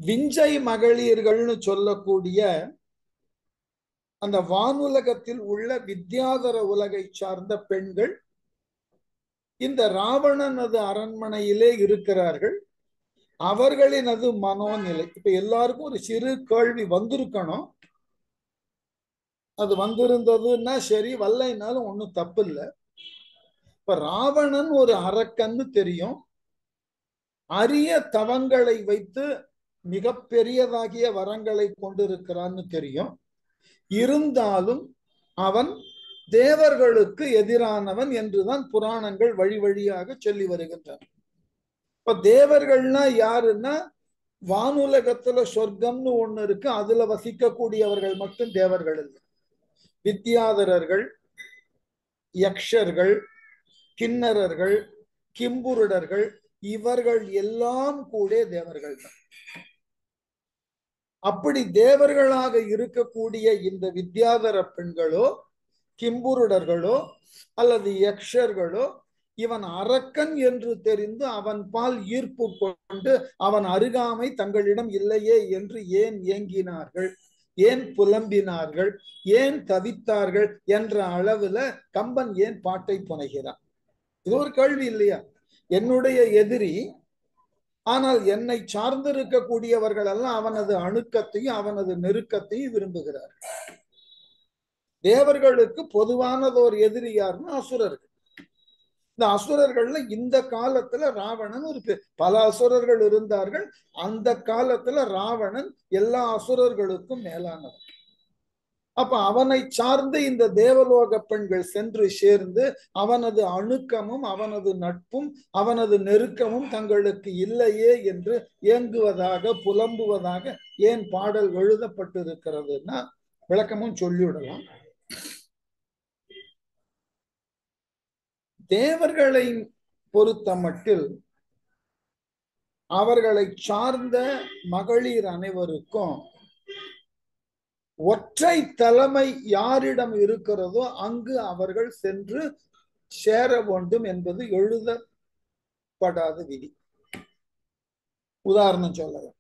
விஞ்சை மகளிர்கள்னு சொல்லக்கூடிய அந்த வானுலகத்தில் உள்ள வித்யாதர உலகை சார்ந்த பெண்கள் இந்த ராவணனது அரண்மனையிலே இருக்கிறார்கள் அவர்களினது மனோநிலை இப்ப எல்லாருக்கும் ஒரு சிறு கேள்வி வந்திருக்கணும் அது வந்திருந்ததுன்னா சரி வரலைனாலும் ஒன்றும் தப்பு இல்லை இப்ப ராவணன் ஒரு அரக்கன்னு தெரியும் அரிய தவங்களை வைத்து மிக பெரியதாகிய வரங்களை கொண்டிருக்கிறான்னு தெரியும் இருந்தாலும் அவன் தேவர்களுக்கு எதிரானவன் என்றுதான் புராணங்கள் வழி வழியாக சொல்லி வருகின்றன இப்ப தேவர்கள்னா யாருன்னா வானுலகத்துல சொர்க்கம்னு ஒண்ணு இருக்கு அதுல வசிக்கக்கூடியவர்கள் மட்டும் தேவர்கள் இல்லை வித்யாதரர்கள் யக்ஷர்கள் கிண்ணறர்கள் கிம்புருடர்கள் இவர்கள் எல்லாம் கூட தேவர்கள் தான் அப்படி தேவர்களாக இருக்கக்கூடிய இந்த வித்யாதர பெண்களோ கிம்புருடர்களோ அல்லது யக்ஷர்களோ இவன் அரக்கன் என்று தெரிந்து அவன் பால் ஈர்ப்பு கொண்டு அவன் அருகாமை தங்களிடம் இல்லையே என்று ஏன் ஏங்கினார்கள் ஏன் புலம்பினார்கள் ஏன் தவித்தார்கள் என்ற அளவுல கம்பன் ஏன் பாட்டை புனைகிறான் இது ஒரு கேள்வி இல்லையா என்னுடைய எதிரி ஆனால் என்னை சார்ந்திருக்கக்கூடியவர்கள் எல்லாம் அவனது அணுக்கத்தையும் அவனது நெருக்கத்தையும் விரும்புகிறார் தேவர்களுக்கு பொதுவானதோர் எதிரி யாருன்னா அசுரர்கள் இந்த அசுரர்கள்ல இந்த காலத்துல ராவணன் ஒரு பல அசுரர்கள் இருந்தார்கள் அந்த காலத்துல ராவணன் எல்லா அசுரர்களுக்கும் மேலானவன் அப்ப அவனை சார்ந்து இந்த தேவலோக பெண்கள் சென்று சேர்ந்து அவனது அணுக்கமும் அவனது நட்பும் அவனது நெருக்கமும் தங்களுக்கு இல்லையே என்று ஏங்குவதாக புலம்புவதாக ஏன் பாடல் எழுதப்பட்டிருக்கிறதுன்னா விளக்கமும் சொல்லிவிடலாம் தேவர்களை பொறுத்த மட்டில் அவர்களை சார்ந்த மகளிர் அனைவருக்கும் ஒற்றை தலைமை யாரிடம் இருக்கிறதோ அங்கு அவர்கள் சென்று சேர வேண்டும் என்பது எழுதப்படாத விதி உதாரணம் சொல்லலாம்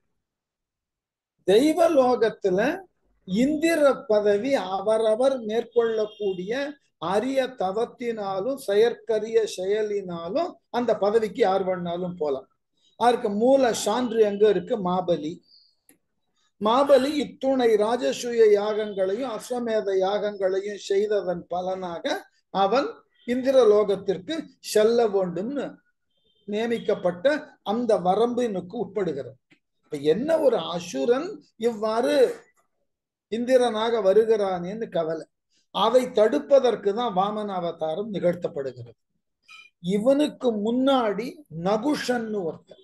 தெய்வ லோகத்துல இந்திர பதவி அவரவர் மேற்கொள்ளக்கூடிய அரிய தவத்தினாலும் செயற்கரிய செயலினாலும் அந்த பதவிக்கு யார் வேணாலும் போலாம் அதற்கு மூல சான்று எங்க இருக்கு மாபலி மாபலி இத்துணை ராஜசூய யாகங்களையும் அஸ்வமேத யாகங்களையும் செய்ததன் பலனாக அவன் இந்திர லோகத்திற்கு செல்ல வேண்டும்னு நியமிக்கப்பட்ட அந்த வரம்பினுக்கு உட்படுகிறார் இப்ப என்ன ஒரு அசுரன் இவ்வாறு இந்திரனாக வருகிறானேன்னு கவலை அதை தடுப்பதற்கு தான் வாமன அவதாரம் நிகழ்த்தப்படுகிறது இவனுக்கு முன்னாடி நகுஷன்னு ஒருத்தன்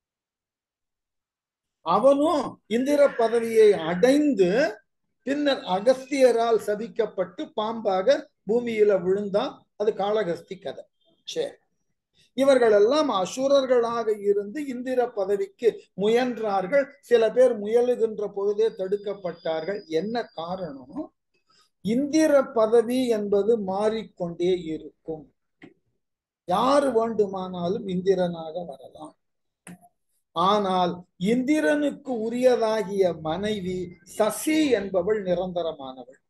அவனும் இந்திர பதவியை அடைந்து பின்னர் அகஸ்தியரால் சபிக்கப்பட்டு பாம்பாக பூமியில விழுந்தான் அது காளகஸ்தி கதை சரி இவர்கள் எல்லாம் அசுரர்களாக இருந்து இந்திர பதவிக்கு முயன்றார்கள் சில பேர் முயலுகின்ற பொழுதே தடுக்கப்பட்டார்கள் என்ன காரணம் இந்திர பதவி என்பது மாறிக்கொண்டே இருக்கும் யார் வேண்டுமானாலும் இந்திரனாக வரலாம் ஆனால் இந்திரனுக்கு உரியதாகிய மனைவி சசி என்பவள் நிரந்தரமானவள்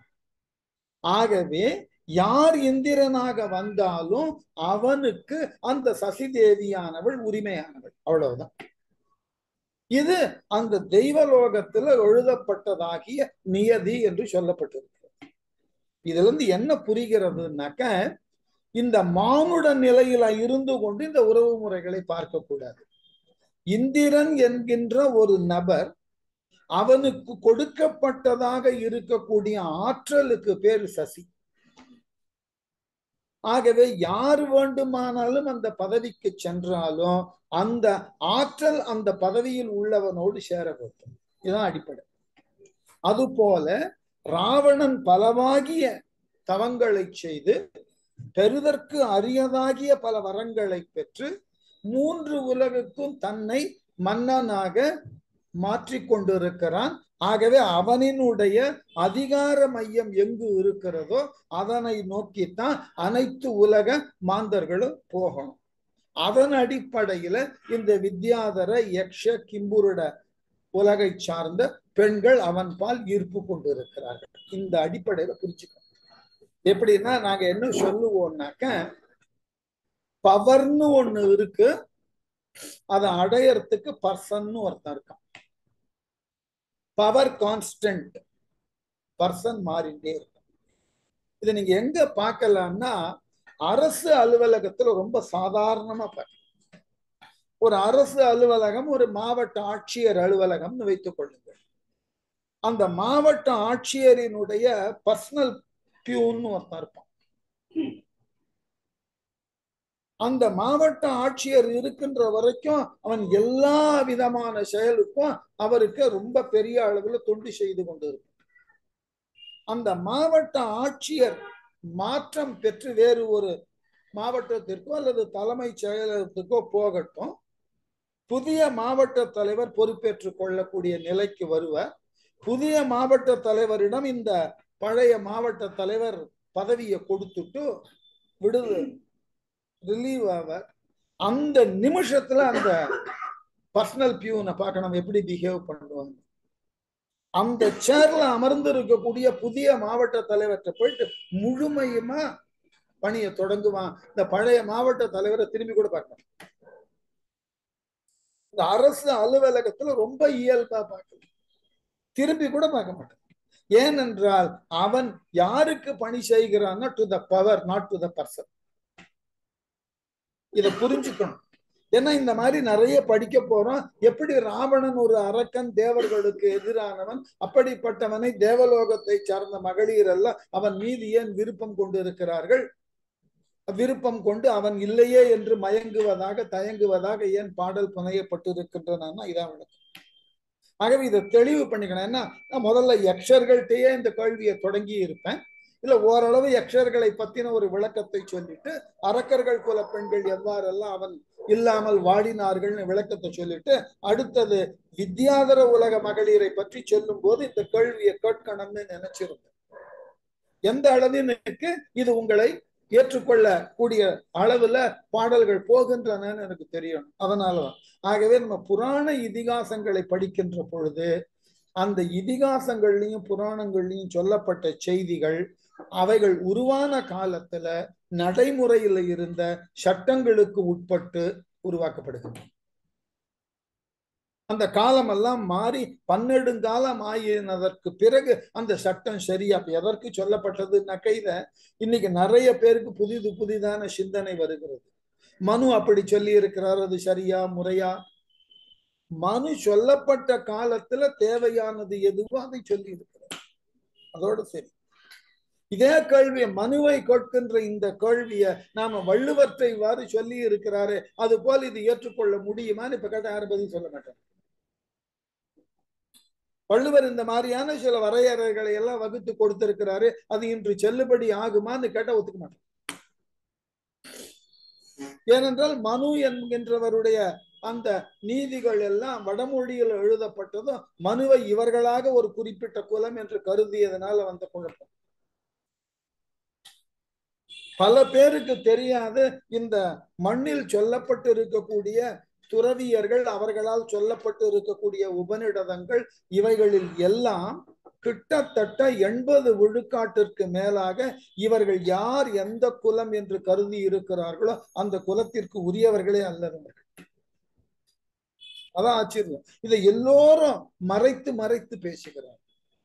ஆகவே யார் இந்திரனாக வந்தாலும் அவனுக்கு அந்த சசி தேவியானவள் உரிமையானவள் அவ்வளவுதான் இது அந்த தெய்வலோகத்துல எழுதப்பட்டதாகிய நியதி என்று சொல்லப்பட்டிருக்கிறது இதுல இருந்து என்ன புரிகிறதுனாக்க இந்த மானுட நிலையில இருந்து கொண்டு இந்த உறவு முறைகளை பார்க்க கூடாது இந்திரன் என்கின்ற ஒரு நபர் அவனுக்கு கொடுக்கப்பட்டதாக இருக்கக்கூடிய ஆற்றலுக்கு பேர் சசி ஆகவே யார் வேண்டுமானாலும் அந்த பதவிக்கு சென்றாலும் அந்த ஆற்றல் அந்த பதவியில் உள்ளவனோடு சேர வேண்டும் இதுதான் அடிப்படை அதுபோல ராவணன் பலவாகிய தவங்களை செய்து பெறுதற்கு அரியதாகிய பல வரங்களை பெற்று மூன்று உலகுக்கும் தன்னை மன்னனாக மாற்றிக்கொண்டிருக்கிறான் ஆகவே அவனினுடைய அதிகார மையம் எங்கு இருக்கிறதோ அதனை நோக்கித்தான் அனைத்து உலக மாந்தர்களும் போகணும் அதன் அடிப்படையில இந்த வித்யாதர யக்ஷ கிம்புருட உலகை சார்ந்த பெண்கள் அவன் பால் ஈர்ப்பு கொண்டு இருக்கிறார்கள் இந்த அடிப்படையில புரிச்சுக்கணும் எப்படின்னா நாங்க என்ன சொல்லுவோம்னாக்க பவர்னு ஒண்ணு இருக்கு அதை அடையறதுக்கு பர்சன் ஒருத்தன் இருக்கான் பவர் கான்ஸ்டன்ட் பர்சன் மாறிட்டே இருக்கும் இது நீங்க எங்க பார்க்கலாம்னா அரசு அலுவலகத்துல ரொம்ப சாதாரணமா பார்க்கலாம் ஒரு அரசு அலுவலகம் ஒரு மாவட்ட ஆட்சியர் அலுவலகம்னு வைத்துக் கொள்ளுங்கள் அந்த மாவட்ட ஆட்சியரினுடைய பர்சனல் பியூன்னு ஒருத்தன் இருப்பான் அந்த மாவட்ட ஆட்சியர் இருக்கின்ற வரைக்கும் அவன் எல்லா விதமான செயலுக்கும் அவருக்கு ரொம்ப பெரிய அளவுல தொண்டு செய்து கொண்டு இருக்கும் அந்த மாவட்ட ஆட்சியர் மாற்றம் பெற்று வேறு ஒரு மாவட்டத்திற்கோ அல்லது தலைமைச் செயலகத்துக்கோ போகட்டும் புதிய மாவட்ட தலைவர் பொறுப்பேற்றுக் கொள்ளக்கூடிய நிலைக்கு வருவர் புதிய மாவட்ட தலைவரிடம் இந்த பழைய மாவட்ட தலைவர் பதவியை கொடுத்துட்டு விடுது ரிலீவ் ஆவார் அந்த நிமிஷத்துல அந்த பர்சனல் பியூனை பார்க்கணும் எப்படி பிஹேவ் பண்ணுவாங்க அந்த சேர்ல அமர்ந்து இருக்கக்கூடிய புதிய மாவட்ட தலைவர்கிட்ட போயிட்டு முழுமையுமா பணியை தொடங்குவான் இந்த பழைய மாவட்ட தலைவரை திரும்பி கூட பார்க்கணும் இந்த அரசு அலுவலகத்துல ரொம்ப இயல்பா பார்க்கணும் திரும்பி கூட பார்க்க மாட்டான் ஏனென்றால் அவன் யாருக்கு பணி செய்கிறான்னா to the power not to the person இதை புரிஞ்சுக்கணும் ஏன்னா இந்த மாதிரி நிறைய படிக்க போறோம் எப்படி ராவணன் ஒரு அரக்கன் தேவர்களுக்கு எதிரானவன் அப்படிப்பட்டவனை தேவலோகத்தை சார்ந்த மகளிர் எல்லாம் அவன் மீது ஏன் விருப்பம் கொண்டு இருக்கிறார்கள் விருப்பம் கொண்டு அவன் இல்லையே என்று மயங்குவதாக தயங்குவதாக ஏன் பாடல் புனையப்பட்டிருக்கின்றன இதான் விளக்கம் ஆகவே இதை தெளிவு பண்ணிக்கணும் ஏன்னா நான் முதல்ல யக்ஷர்கள்ட்டயே இந்த கேள்வியை தொடங்கி இருப்பேன் இல்ல ஓரளவு யக்ஷர்களை பத்தின ஒரு விளக்கத்தை சொல்லிட்டு அரக்கர்கள் குல பெண்கள் எவ்வாறெல்லாம் அவன் இல்லாமல் வாடினார்கள்னு விளக்கத்தை சொல்லிட்டு அடுத்தது வித்யாதர உலக மகளிரை பற்றி சொல்லும் போது இந்த கேள்வியை கேட்கணும்னு நினைச்சிருந்தேன் எந்த அளவினுக்கு இது உங்களை ஏற்றுக்கொள்ள கூடிய அளவுல பாடல்கள் போகின்றனன்னு எனக்கு தெரியணும் அதனாலதான் ஆகவே நம்ம புராண இதிகாசங்களை படிக்கின்ற பொழுது அந்த இதிகாசங்கள்லையும் புராணங்கள்லையும் சொல்லப்பட்ட செய்திகள் அவைகள் உருவான காலத்துல நடைமுறையில இருந்த சட்டங்களுக்கு உட்பட்டு உருவாக்கப்படுகின்றன அந்த காலமெல்லாம் மாறி பன்னெடுங்காலம் ஆயினதற்கு பிறகு அந்த சட்டம் சரியா எதற்கு சொல்லப்பட்டதுன்னா கைத இன்னைக்கு நிறைய பேருக்கு புதிது புதிதான சிந்தனை வருகிறது மனு அப்படி சொல்லி இருக்கிறார் அது சரியா முறையா மனு சொல்லப்பட்ட காலத்துல தேவையானது எதுவோ அதை சொல்லி இருக்கிறார் அதோட சரி இதே கேள்வியை மனுவை கேட்கின்ற இந்த கேள்வியை நாம வள்ளுவற்றை இவ்வாறு சொல்லி இருக்கிறாரு அது போல் இது ஏற்றுக்கொள்ள முடியுமான்னு இப்ப கேட்ட யாரும் பதில் சொல்ல மாட்டேன் வள்ளுவர் இந்த மாதிரியான சில வரையறைகளை எல்லாம் வகுத்து கொடுத்திருக்கிறாரு அது இன்று செல்லுபடி ஆகுமான்னு கேட்ட ஒத்துக்க மாட்டேன் ஏனென்றால் மனு என்கின்றவருடைய அந்த நீதிகள் எல்லாம் வடமொழியில் எழுதப்பட்டதும் மனுவை இவர்களாக ஒரு குறிப்பிட்ட குலம் என்று கருதியதனால வந்த குழப்பம் பல பேருக்கு தெரியாது இந்த மண்ணில் சொல்லப்பட்டு இருக்கக்கூடிய துறவியர்கள் அவர்களால் சொல்லப்பட்டு இருக்கக்கூடிய உபநிடதங்கள் இவைகளில் எல்லாம் கிட்டத்தட்ட எண்பது விழுக்காட்டிற்கு மேலாக இவர்கள் யார் எந்த குலம் என்று கருதி இருக்கிறார்களோ அந்த குலத்திற்கு உரியவர்களே அல்லவர்கள் அதான் ஆச்சரியம் இதை எல்லோரும் மறைத்து மறைத்து பேசுகிறார்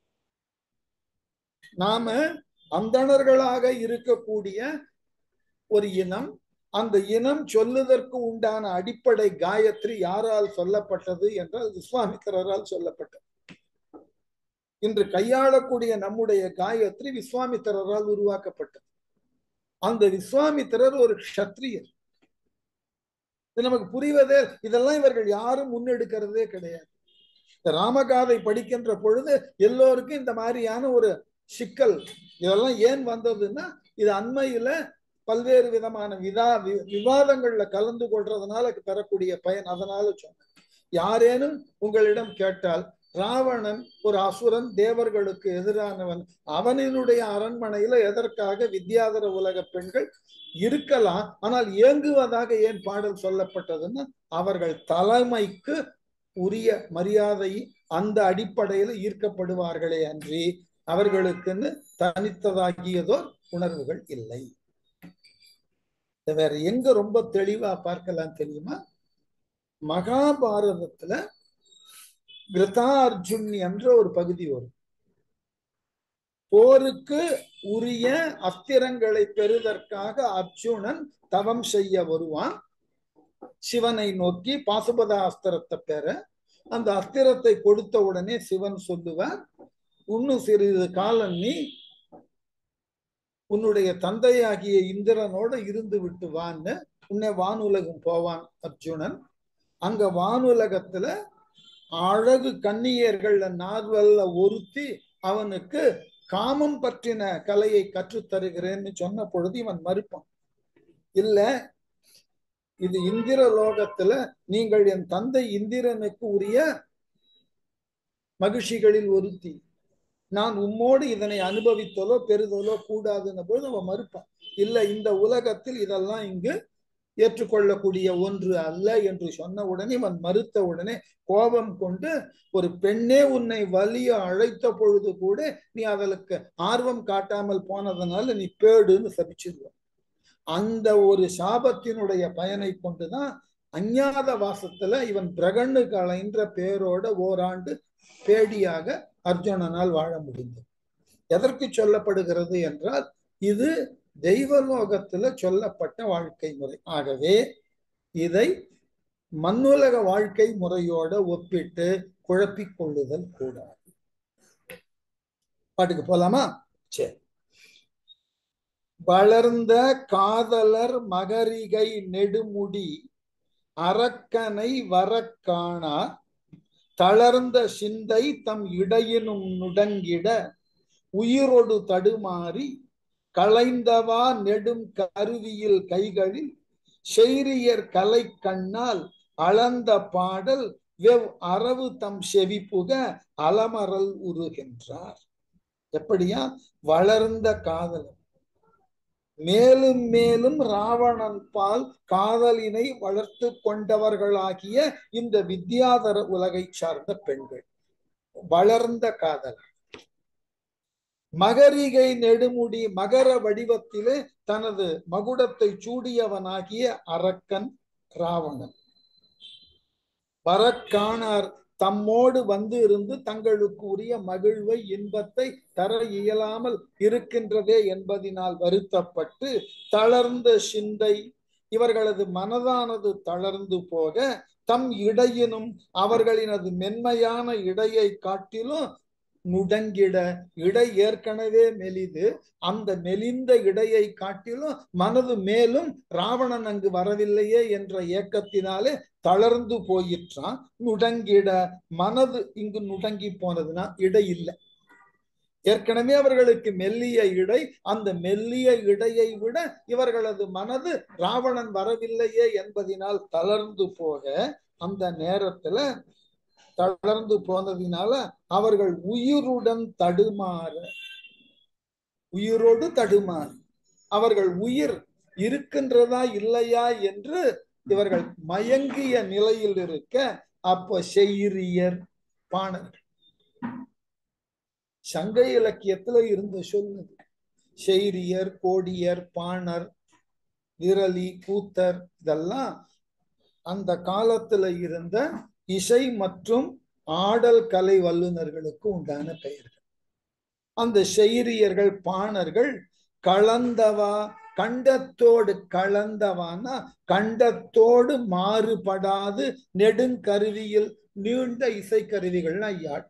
நாம அந்தணர்களாக இருக்கக்கூடிய ஒரு இனம் அந்த இனம் சொல்லுதற்கு உண்டான அடிப்படை காயத்ரி யாரால் சொல்லப்பட்டது என்றால் விஸ்வாமித்திரரால் சொல்லப்பட்டது இன்று கையாளக்கூடிய நம்முடைய காயத்ரி விஸ்வாமித்திரரால் உருவாக்கப்பட்டது அந்த விஸ்வாமித்திரர் ஒரு க்ஷத்ரியர் இது நமக்கு புரிவதே இதெல்லாம் இவர்கள் யாரும் முன்னெடுக்கிறதே கிடையாது இந்த ராமகாதை படிக்கின்ற பொழுது எல்லோருக்கும் இந்த மாதிரியான ஒரு சிக்கல் இதெல்லாம் ஏன் வந்ததுன்னா இது அண்மையில பல்வேறு விதமான விதா விவாதங்கள்ல கலந்து கொள்றதுனால பெறக்கூடிய பயன் அதனால சொன்னேன் யாரேனும் உங்களிடம் கேட்டால் ராவணன் ஒரு அசுரன் தேவர்களுக்கு எதிரானவன் அவனினுடைய அரண்மனையில எதற்காக வித்யாதர உலக பெண்கள் இருக்கலாம் ஆனால் ஏங்குவதாக ஏன் பாடல் சொல்லப்பட்டதுன்னா அவர்கள் தலைமைக்கு உரிய மரியாதை அந்த அடிப்படையில் ஈர்க்கப்படுவார்களே அன்றி அவர்களுக்குன்னு தனித்ததாகியதோ உணர்வுகள் இல்லை வேற எங்க ரொம்ப தெளிவா பார்க்கலாம் தெரியுமா மகாபாரதத்துல கிருதா அர்ஜுன் என்ற ஒரு பகுதி வரும் போருக்கு உரிய அஸ்திரங்களை பெறுவதற்காக அர்ஜுனன் தவம் செய்ய வருவான் சிவனை நோக்கி பாசுபத அஸ்திரத்தை பெற அந்த அஸ்திரத்தை கொடுத்த உடனே சிவன் சொல்லுவார் இன்னும் சிறிது காலம் நீ உன்னுடைய தந்தையாகிய இந்திரனோட இருந்து விட்டு வான்னு உன்னை வானுலகம் போவான் அர்ஜுனன் அங்க வானுலகத்துல அழகு கன்னியர்கள்ல நார்வல்ல ஒருத்தி அவனுக்கு காமம் பற்றின கலையை கற்றுத் தருகிறேன்னு சொன்ன பொழுது இவன் மறுப்பான் இல்ல இது இந்திர லோகத்துல நீங்கள் என் தந்தை இந்திரனுக்கு உரிய மகிழ்ச்சிகளில் ஒருத்தி நான் உம்மோடு இதனை அனுபவித்தலோ பெறுதலோ கூடாதுன்ன பொழுது அவன் மறுப்பான் இல்ல இந்த உலகத்தில் இதெல்லாம் இங்கு ஏற்றுக்கொள்ளக்கூடிய ஒன்று அல்ல என்று சொன்ன உடனே இவன் மறுத்த உடனே கோபம் கொண்டு ஒரு பெண்ணே உன்னை வலிய அழைத்த பொழுது கூட நீ அவளுக்கு ஆர்வம் காட்டாமல் போனதுனால நீ பேடுன்னு சபிச்சிருவான் அந்த ஒரு சாபத்தினுடைய பயனை கொண்டுதான் அஞ்ஞாத வாசத்துல இவன் பிரகண்ணு கலைன்ற பேரோட ஓராண்டு பேடியாக அர்ஜுனனால் வாழ முடிந்தது எதற்கு சொல்லப்படுகிறது என்றால் இது தெய்வலோகத்துல சொல்லப்பட்ட வாழ்க்கை முறை ஆகவே இதை மண்ணுலக வாழ்க்கை முறையோட ஒப்பிட்டு குழப்பிக் கொள்ளுதல் கூடாது பாட்டுக்கு போலாமா சரி வளர்ந்த காதலர் மகரிகை நெடுமுடி அரக்கனை வரக்காணார் தளர்ந்த சிந்தை தம் இடையினும் நுடங்கிட உயிரொடு தடுமாறி களைந்தவா நெடும் கருவியில் கைகளில் செய்ரியர் கலை கண்ணால் அளந்த பாடல் வெவ் அரவு தம் செவிப்புக அலமரல் உருகின்றார் எப்படியா வளர்ந்த காதலன் மேலும் மேலும் ராவணன் பால் காதலினை வளர்த்து கொண்டவர்களாகிய இந்த வித்யாதர உலகை சார்ந்த பெண்கள் வளர்ந்த காதல் மகரிகை நெடுமுடி மகர வடிவத்திலே தனது மகுடத்தை சூடியவனாகிய அரக்கன் ராவணன் வரக்காணார் தம்மோடு வந்து இருந்து தங்களுக்கு உரிய மகிழ்வை இன்பத்தை தர இயலாமல் இருக்கின்றதே என்பதினால் வருத்தப்பட்டு தளர்ந்த சிந்தை இவர்களது மனதானது தளர்ந்து போக தம் இடையினும் அவர்களினது மென்மையான இடையை காட்டிலும் நுடங்கிட இடை ஏற்கனவே மெலிது அந்த மெலிந்த இடையை காட்டிலும் மனது மேலும் ராவணன் அங்கு வரவில்லையே என்ற ஏக்கத்தினாலே தளர்ந்து போயிற்றான் நுடங்கிட மனது இங்கு நுடங்கி போனதுன்னா இடை இல்லை ஏற்கனவே அவர்களுக்கு மெல்லிய இடை அந்த மெல்லிய இடையை விட இவர்களது மனது ராவணன் வரவில்லையே என்பதினால் தளர்ந்து போக அந்த நேரத்துல தளர்ந்து போனதினால அவர்கள் உயிருடன் தடுமாற உயிரோடு தடுமாறு அவர்கள் உயிர் இருக்கின்றதா இல்லையா என்று இவர்கள் மயங்கிய நிலையில் இருக்க அப்ப செய்யரியர் பாணர்கள் சங்க இலக்கியத்துல இருந்த சொல்லுது செய்ரியர் கோடியர் பாணர் விரலி கூத்தர் இதெல்லாம் அந்த காலத்துல இருந்த இசை மற்றும் ஆடல் கலை வல்லுநர்களுக்கு உண்டான பெயர்கள் அந்த செய்ரியர்கள் பாணர்கள் கலந்தவா கண்டத்தோடு கலந்தவானா கண்டத்தோடு மாறுபடாது நெடுங்கருவியில் நீண்ட இசைக்கருவிகள்னா யாழ்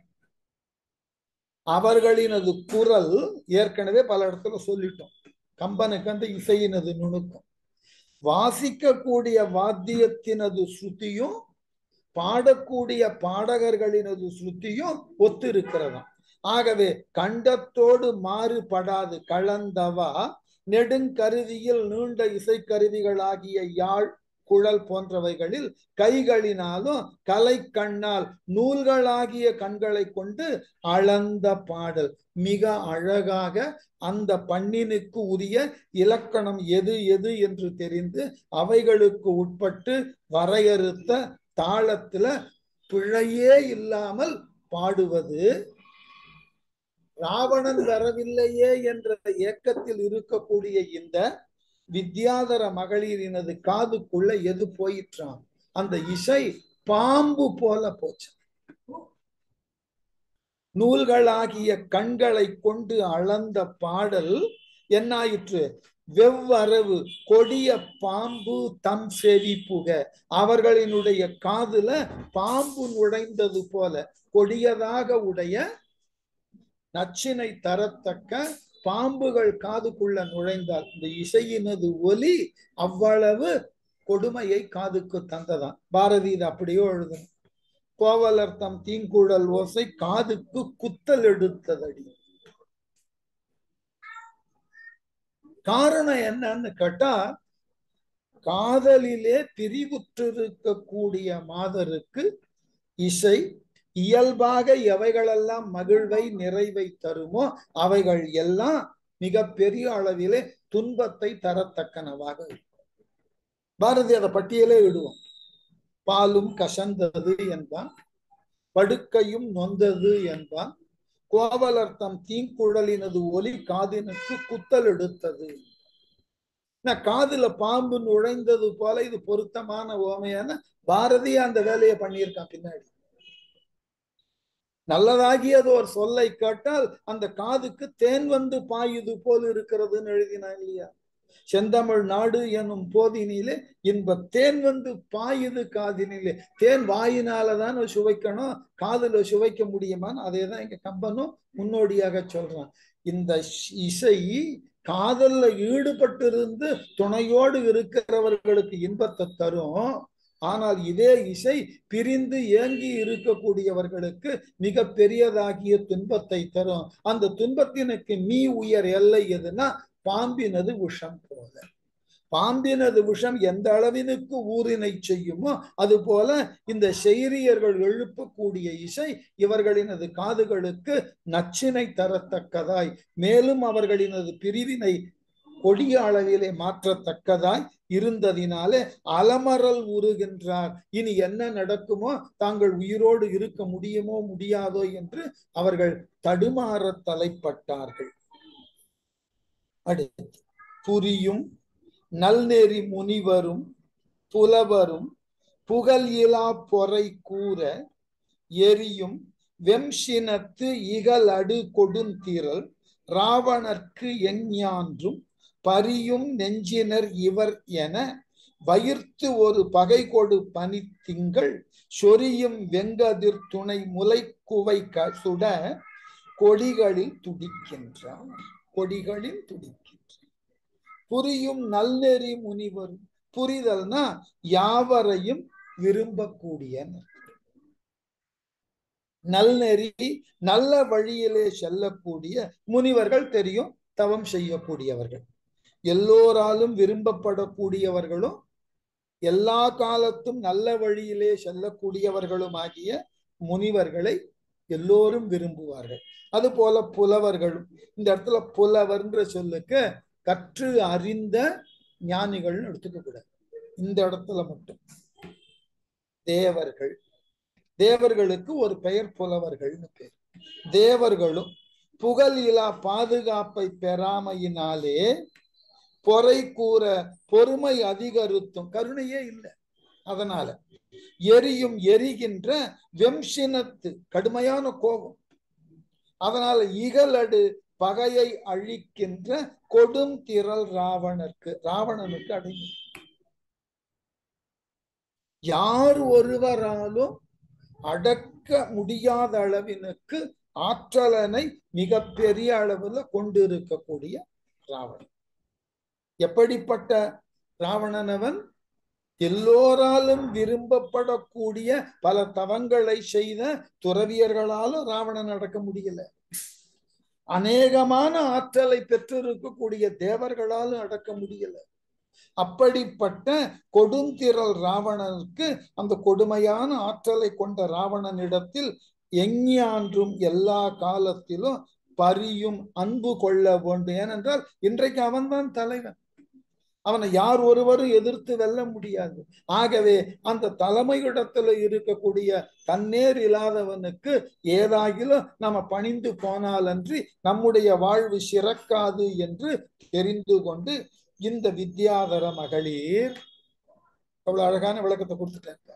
அவர்களினது குரல் ஏற்கனவே பல இடத்துல சொல்லிட்டோம் கம்பனுக்கு அந்த இசையினது நுணுக்கம் வாசிக்கக்கூடிய வாத்தியத்தினது ஸ்ருதியும் பாடக்கூடிய பாடகர்களினது ஸ்ருதியும் ஒத்து இருக்கிறதாம் ஆகவே கண்டத்தோடு மாறுபடாது கலந்தவா நெடுங்கருவியில் நீண்ட இசைக்கருவிகளாகிய யாழ் குழல் போன்றவைகளில் கைகளினாலும் கலை கண்ணால் நூல்களாகிய கண்களை கொண்டு அளந்த பாடல் மிக அழகாக அந்த பண்ணினுக்கு உரிய இலக்கணம் எது எது என்று தெரிந்து அவைகளுக்கு உட்பட்டு வரையறுத்த தாளத்துல பிழையே இல்லாமல் பாடுவது ராவணன் வரவில்லையே என்ற ஏக்கத்தில் இருக்கக்கூடிய இந்த வித்யாதர மகளிரினது காதுக்குள்ள எது போயிற்றான் அந்த இசை பாம்பு போல போச்சு நூல்களாகிய கண்களை கொண்டு அளந்த பாடல் என்னாயிற்று வெவ்வரவு கொடிய பாம்பு தம் செவி புக அவர்களினுடைய காதுல பாம்பு நுழைந்தது போல கொடியதாக உடைய நச்சினை தரத்தக்க பாம்புகள் காதுக்குள்ள நுழைந்தால் இந்த இசையினது ஒலி அவ்வளவு கொடுமையை காதுக்கு தந்ததான் பாரதி இது அப்படியோ எழுதும் கோவலர்த்தம் தீங்குழல் ஓசை காதுக்கு குத்தல் எடுத்ததடி காரணம் என்னன்னு கேட்டா காதலிலே பிரிவுற்றிருக்கக்கூடிய மாதருக்கு இசை இயல்பாக எவைகளெல்லாம் மகிழ்வை நிறைவை தருமோ அவைகள் எல்லாம் மிக பெரிய அளவிலே துன்பத்தை தரத்தக்கனவாக பாரதி அதை பட்டியலே இடுவோம் பாலும் கசந்தது என்பான் படுக்கையும் நொந்தது என்பான் கோவலர்த்தம் தீங்குழலினது ஒலி காதினுக்கு குத்தல் எடுத்தது காதுல பாம்பு நுழைந்தது போல இது பொருத்தமான ஓமையான பாரதி அந்த வேலையை பண்ணியிருக்கான் பின்னாடி நல்லதாகியது ஒரு சொல்லை கேட்டால் அந்த காதுக்கு தேன் வந்து பாயுது போல் இருக்கிறதுன்னு எழுதினா இல்லையா செந்தமிழ் நாடு எனும் போதினிலே இன்ப தேன் வந்து பாயுது காதினிலே தேன் வாயினாலதான் சுவைக்கணும் காதுல சுவைக்க முடியுமான்னு அதே தான் இங்க கம்பனும் முன்னோடியாக சொல்றான் இந்த இசை காதல்ல ஈடுபட்டிருந்து துணையோடு இருக்கிறவர்களுக்கு இன்பத்தை தரும் ஆனால் இதே இசை பிரிந்து ஏங்கி இருக்கக்கூடியவர்களுக்கு மிக பெரியதாகிய துன்பத்தை தரும் அந்த துன்பத்தினுக்கு மீ உயர் எல்லை எதுனா பாம்பினது விஷம் போல பாம்பினது விஷம் எந்த அளவினுக்கு ஊரினை செய்யுமோ அது போல இந்த செய்தியர்கள் எழுப்பக்கூடிய இசை இவர்களினது காதுகளுக்கு நச்சினை தரத்தக்கதாய் மேலும் அவர்களினது பிரிவினை கொடிய அளவிலே மாற்றத்தக்கதாய் இருந்ததினாலே அலமரல் உருகின்றார் இனி என்ன நடக்குமோ தாங்கள் உயிரோடு இருக்க முடியுமோ முடியாதோ என்று அவர்கள் தடுமாற தலைப்பட்டார்கள் அடுத்து புரியும் நல்நெறி முனிவரும் புலவரும் புகழ் இலா பொறை கூற எரியும் வெம்சினத்து இகல் அடு கொடுந்திரல் ராவணர்க்கு எஞ்ஞான்றும் பரியும் நெஞ்சினர் இவர் என வயிர்த்து ஒரு பகை கொடு பனி திங்கள் சொரியும் வெங்கதிர் துணை முலை குவை சுட கொடிகளில் துடிக்கின்றார் கொடிகளில் துடிக்கின்றார் புரியும் நல்நெறி முனிவரும் புரிதல்னா யாவரையும் விரும்பக்கூடியனர் நல்நெறி நல்ல வழியிலே செல்லக்கூடிய முனிவர்கள் தெரியும் தவம் செய்யக்கூடியவர்கள் எல்லோராலும் விரும்பப்படக்கூடியவர்களும் எல்லா காலத்தும் நல்ல வழியிலே செல்லக்கூடியவர்களும் ஆகிய முனிவர்களை எல்லோரும் விரும்புவார்கள் அது போல புலவர்களும் இந்த இடத்துல புலவர்ன்ற சொல்லுக்கு கற்று அறிந்த ஞானிகள்னு எடுத்துக்க கூடாது இந்த இடத்துல மட்டும் தேவர்கள் தேவர்களுக்கு ஒரு பெயர் புலவர்கள்னு பேர் தேவர்களும் புகழ் இலா பாதுகாப்பை பெறாமையினாலே பொறை கூற பொறுமை அதிகருத்தும் கருணையே இல்லை அதனால எரியும் எரிகின்ற வெம்சினத்து கடுமையான கோபம் அதனால இகலடு பகையை அழிக்கின்ற கொடும் திரள் ராவணருக்கு ராவணனுக்கு அடங்கி யார் ஒருவராலும் அடக்க முடியாத அளவினுக்கு ஆற்றலனை மிக பெரிய அளவுல கொண்டு இருக்கக்கூடிய ராவணன் எப்படிப்பட்ட ராவணனவன் எல்லோராலும் விரும்பப்படக்கூடிய பல தவங்களை செய்த துறவியர்களாலும் ராவணன் அடக்க முடியல அநேகமான ஆற்றலை பெற்றிருக்கக்கூடிய தேவர்களாலும் அடக்க முடியல அப்படிப்பட்ட கொடுந்திரல் ராவணனுக்கு அந்த கொடுமையான ஆற்றலை கொண்ட ராவணனிடத்தில் எஞ்ஞான்றும் எல்லா காலத்திலும் பரியும் அன்பு கொள்ள வேண்டும் ஏனென்றால் இன்றைக்கு அவன்தான் தலைவன் அவனை யார் ஒருவரும் எதிர்த்து வெல்ல முடியாது ஆகவே அந்த தலைமையிடத்துல இருக்கக்கூடிய தன்னேர் இல்லாதவனுக்கு ஏதாகிலும் நம்ம பணிந்து போனாலன்றி நம்முடைய வாழ்வு சிறக்காது என்று தெரிந்து கொண்டு இந்த வித்யாதர மகளிர் அவ்வளவு அழகான விளக்கத்தை கொடுத்துட்டாங்க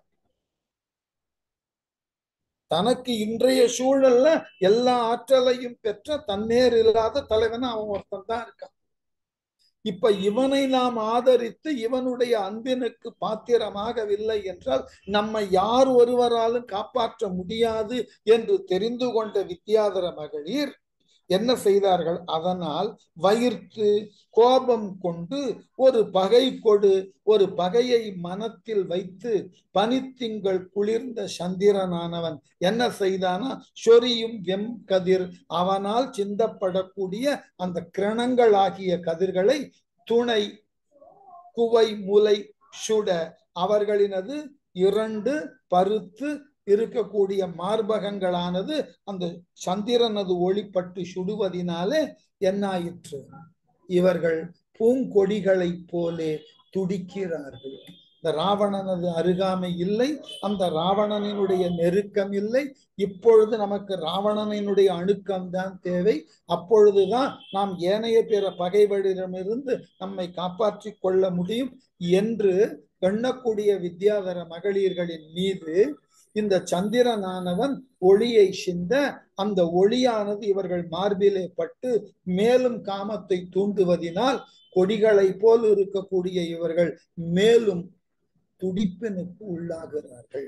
தனக்கு இன்றைய சூழல்ல எல்லா ஆற்றலையும் பெற்ற தன்னேர் இல்லாத தலைவன் அவன் ஒருத்தன் தான் இருக்கான் இப்ப இவனை நாம் ஆதரித்து இவனுடைய அன்பினுக்கு பாத்திரமாகவில்லை என்றால் நம்மை யார் ஒருவராலும் காப்பாற்ற முடியாது என்று தெரிந்து கொண்ட வித்யாதர மகளிர் என்ன செய்தார்கள் அதனால் வயிற்று கோபம் கொண்டு ஒரு பகை கொடு ஒரு பகையை மனத்தில் வைத்து பனித்திங்கள் குளிர்ந்த சந்திரனானவன் என்ன செய்தானா சொரியும் வெம் கதிர் அவனால் சிந்தப்படக்கூடிய அந்த கிரணங்களாகிய கதிர்களை துணை குவை முலை சுட அவர்களினது இரண்டு பருத்து இருக்கக்கூடிய மார்பகங்களானது அந்த சந்திரனது ஒளிப்பட்டு சுடுவதினாலே என்னாயிற்று இவர்கள் பூங்கொடிகளைப் போலே துடிக்கிறார்கள் இந்த ராவணனது அருகாமை இல்லை அந்த ராவணனினுடைய நெருக்கம் இல்லை இப்பொழுது நமக்கு ராவணனினுடைய அணுக்கம் தான் தேவை அப்பொழுதுதான் நாம் ஏனைய பிற பகைவரிடமிருந்து நம்மை காப்பாற்றி கொள்ள முடியும் என்று எண்ணக்கூடிய வித்யாதர மகளிர்களின் மீது இந்த சந்திரனானவன் ஒளியை சிந்த அந்த ஒளியானது இவர்கள் மார்பிலே பட்டு மேலும் காமத்தை தூண்டுவதினால் கொடிகளை போல் இருக்கக்கூடிய இவர்கள் மேலும் துடிப்பினுக்கு உள்ளாகிறார்கள்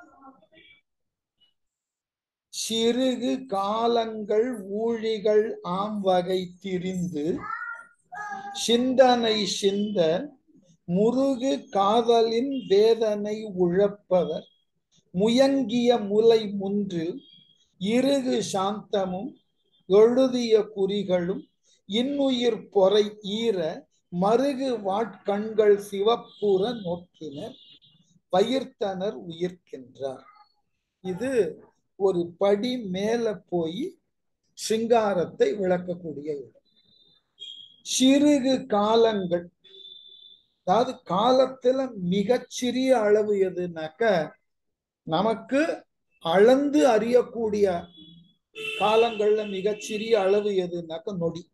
சிறுகு காலங்கள் ஊழிகள் ஆம் வகை திரிந்து சிந்தனை சிந்த முருகு காதலின் வேதனை உழப்பவர் முயங்கிய முலை முன்று இருகு சாந்தமும் எழுதிய குறிகளும் இன்னுயிர் பொறை ஈர மருகு வாட்கண்கள் சிவப்புற நோக்கினர் பயிர்த்தனர் உயிர்க்கின்றார் இது ஒரு படி மேல போய் சிங்காரத்தை விளக்கக்கூடிய இடம் சிறுகு காலங்கள் அதாவது காலத்துல மிகச்சிறிய அளவு எதுனாக்க நமக்கு அளந்து அறியக்கூடிய காலங்கள்ல மிகச்சிறிய அளவு எதுனாக்க நொடி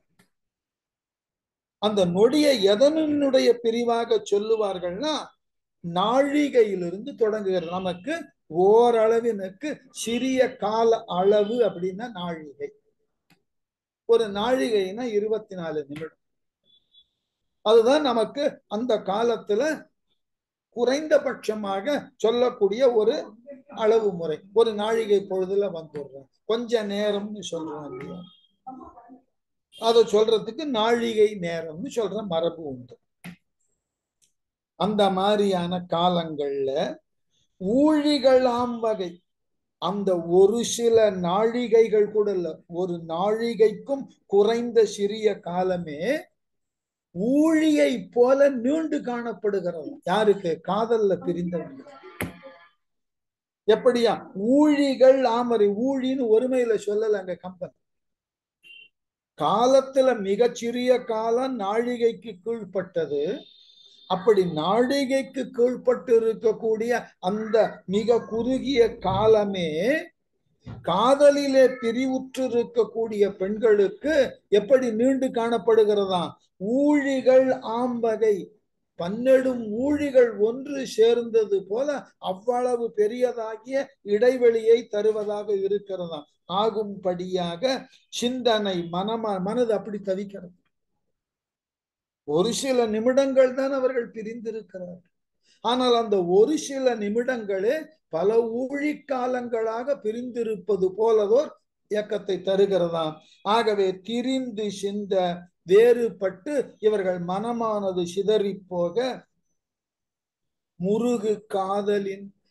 அந்த நொடியை எதனுடைய பிரிவாக சொல்லுவார்கள்னா நாழிகையிலிருந்து தொடங்குகிறது நமக்கு ஓரளவினுக்கு சிறிய கால அளவு அப்படின்னா நாழிகை ஒரு நாழிகைனா இருபத்தி நாலு நிமிடம் அதுதான் நமக்கு அந்த காலத்துல குறைந்தபட்சமாக சொல்லக்கூடிய ஒரு அளவு முறை ஒரு நாழிகை பொழுதுல வந்துடுறோம் கொஞ்ச நேரம்னு சொல்றோம் இல்லையா அதை சொல்றதுக்கு நாழிகை நேரம்னு சொல்ற மரபு உண்டு அந்த மாதிரியான காலங்கள்ல ஊழிகளாம் வகை அந்த ஒரு சில நாழிகைகள் கூட இல்ல ஒரு நாழிகைக்கும் குறைந்த சிறிய காலமே ஊழியை போல நீண்டு காணப்படுகிறது யாருக்கு காதல்ல பிரிந்தவங்க எப்படியா ஊழிகள் ஆமரை ஊழின்னு ஒருமையில சொல்லல அங்க கம்பன் காலத்துல மிகச்சிறிய காலம் நாழிகைக்கு கீழ்ப்பட்டது அப்படி நாழிகைக்கு கீழ்ப்பட்டு இருக்கக்கூடிய அந்த மிக குறுகிய காலமே காதலிலே பிரிவுற்று இருக்கக்கூடிய பெண்களுக்கு எப்படி நீண்டு காணப்படுகிறதா ஊழிகள் ஆம்பகை பன்னெடும் ஊழிகள் ஒன்று சேர்ந்தது போல அவ்வளவு பெரியதாகிய இடைவெளியை தருவதாக இருக்கிறதா ஆகும்படியாக சிந்தனை மனம மனது அப்படி தவிக்கிறது ஒரு சில நிமிடங்கள் தான் அவர்கள் பிரிந்திருக்கிறார்கள் ஆனால் அந்த ஒரு சில நிமிடங்களே பல ஊழிக்காலங்களாக பிரிந்திருப்பது போலதோர் இயக்கத்தை தருகிறதாம் ஆகவே திரிந்து சிந்த வேறுபட்டு இவர்கள் மனமானது சிதறி போக முருகு காதலின்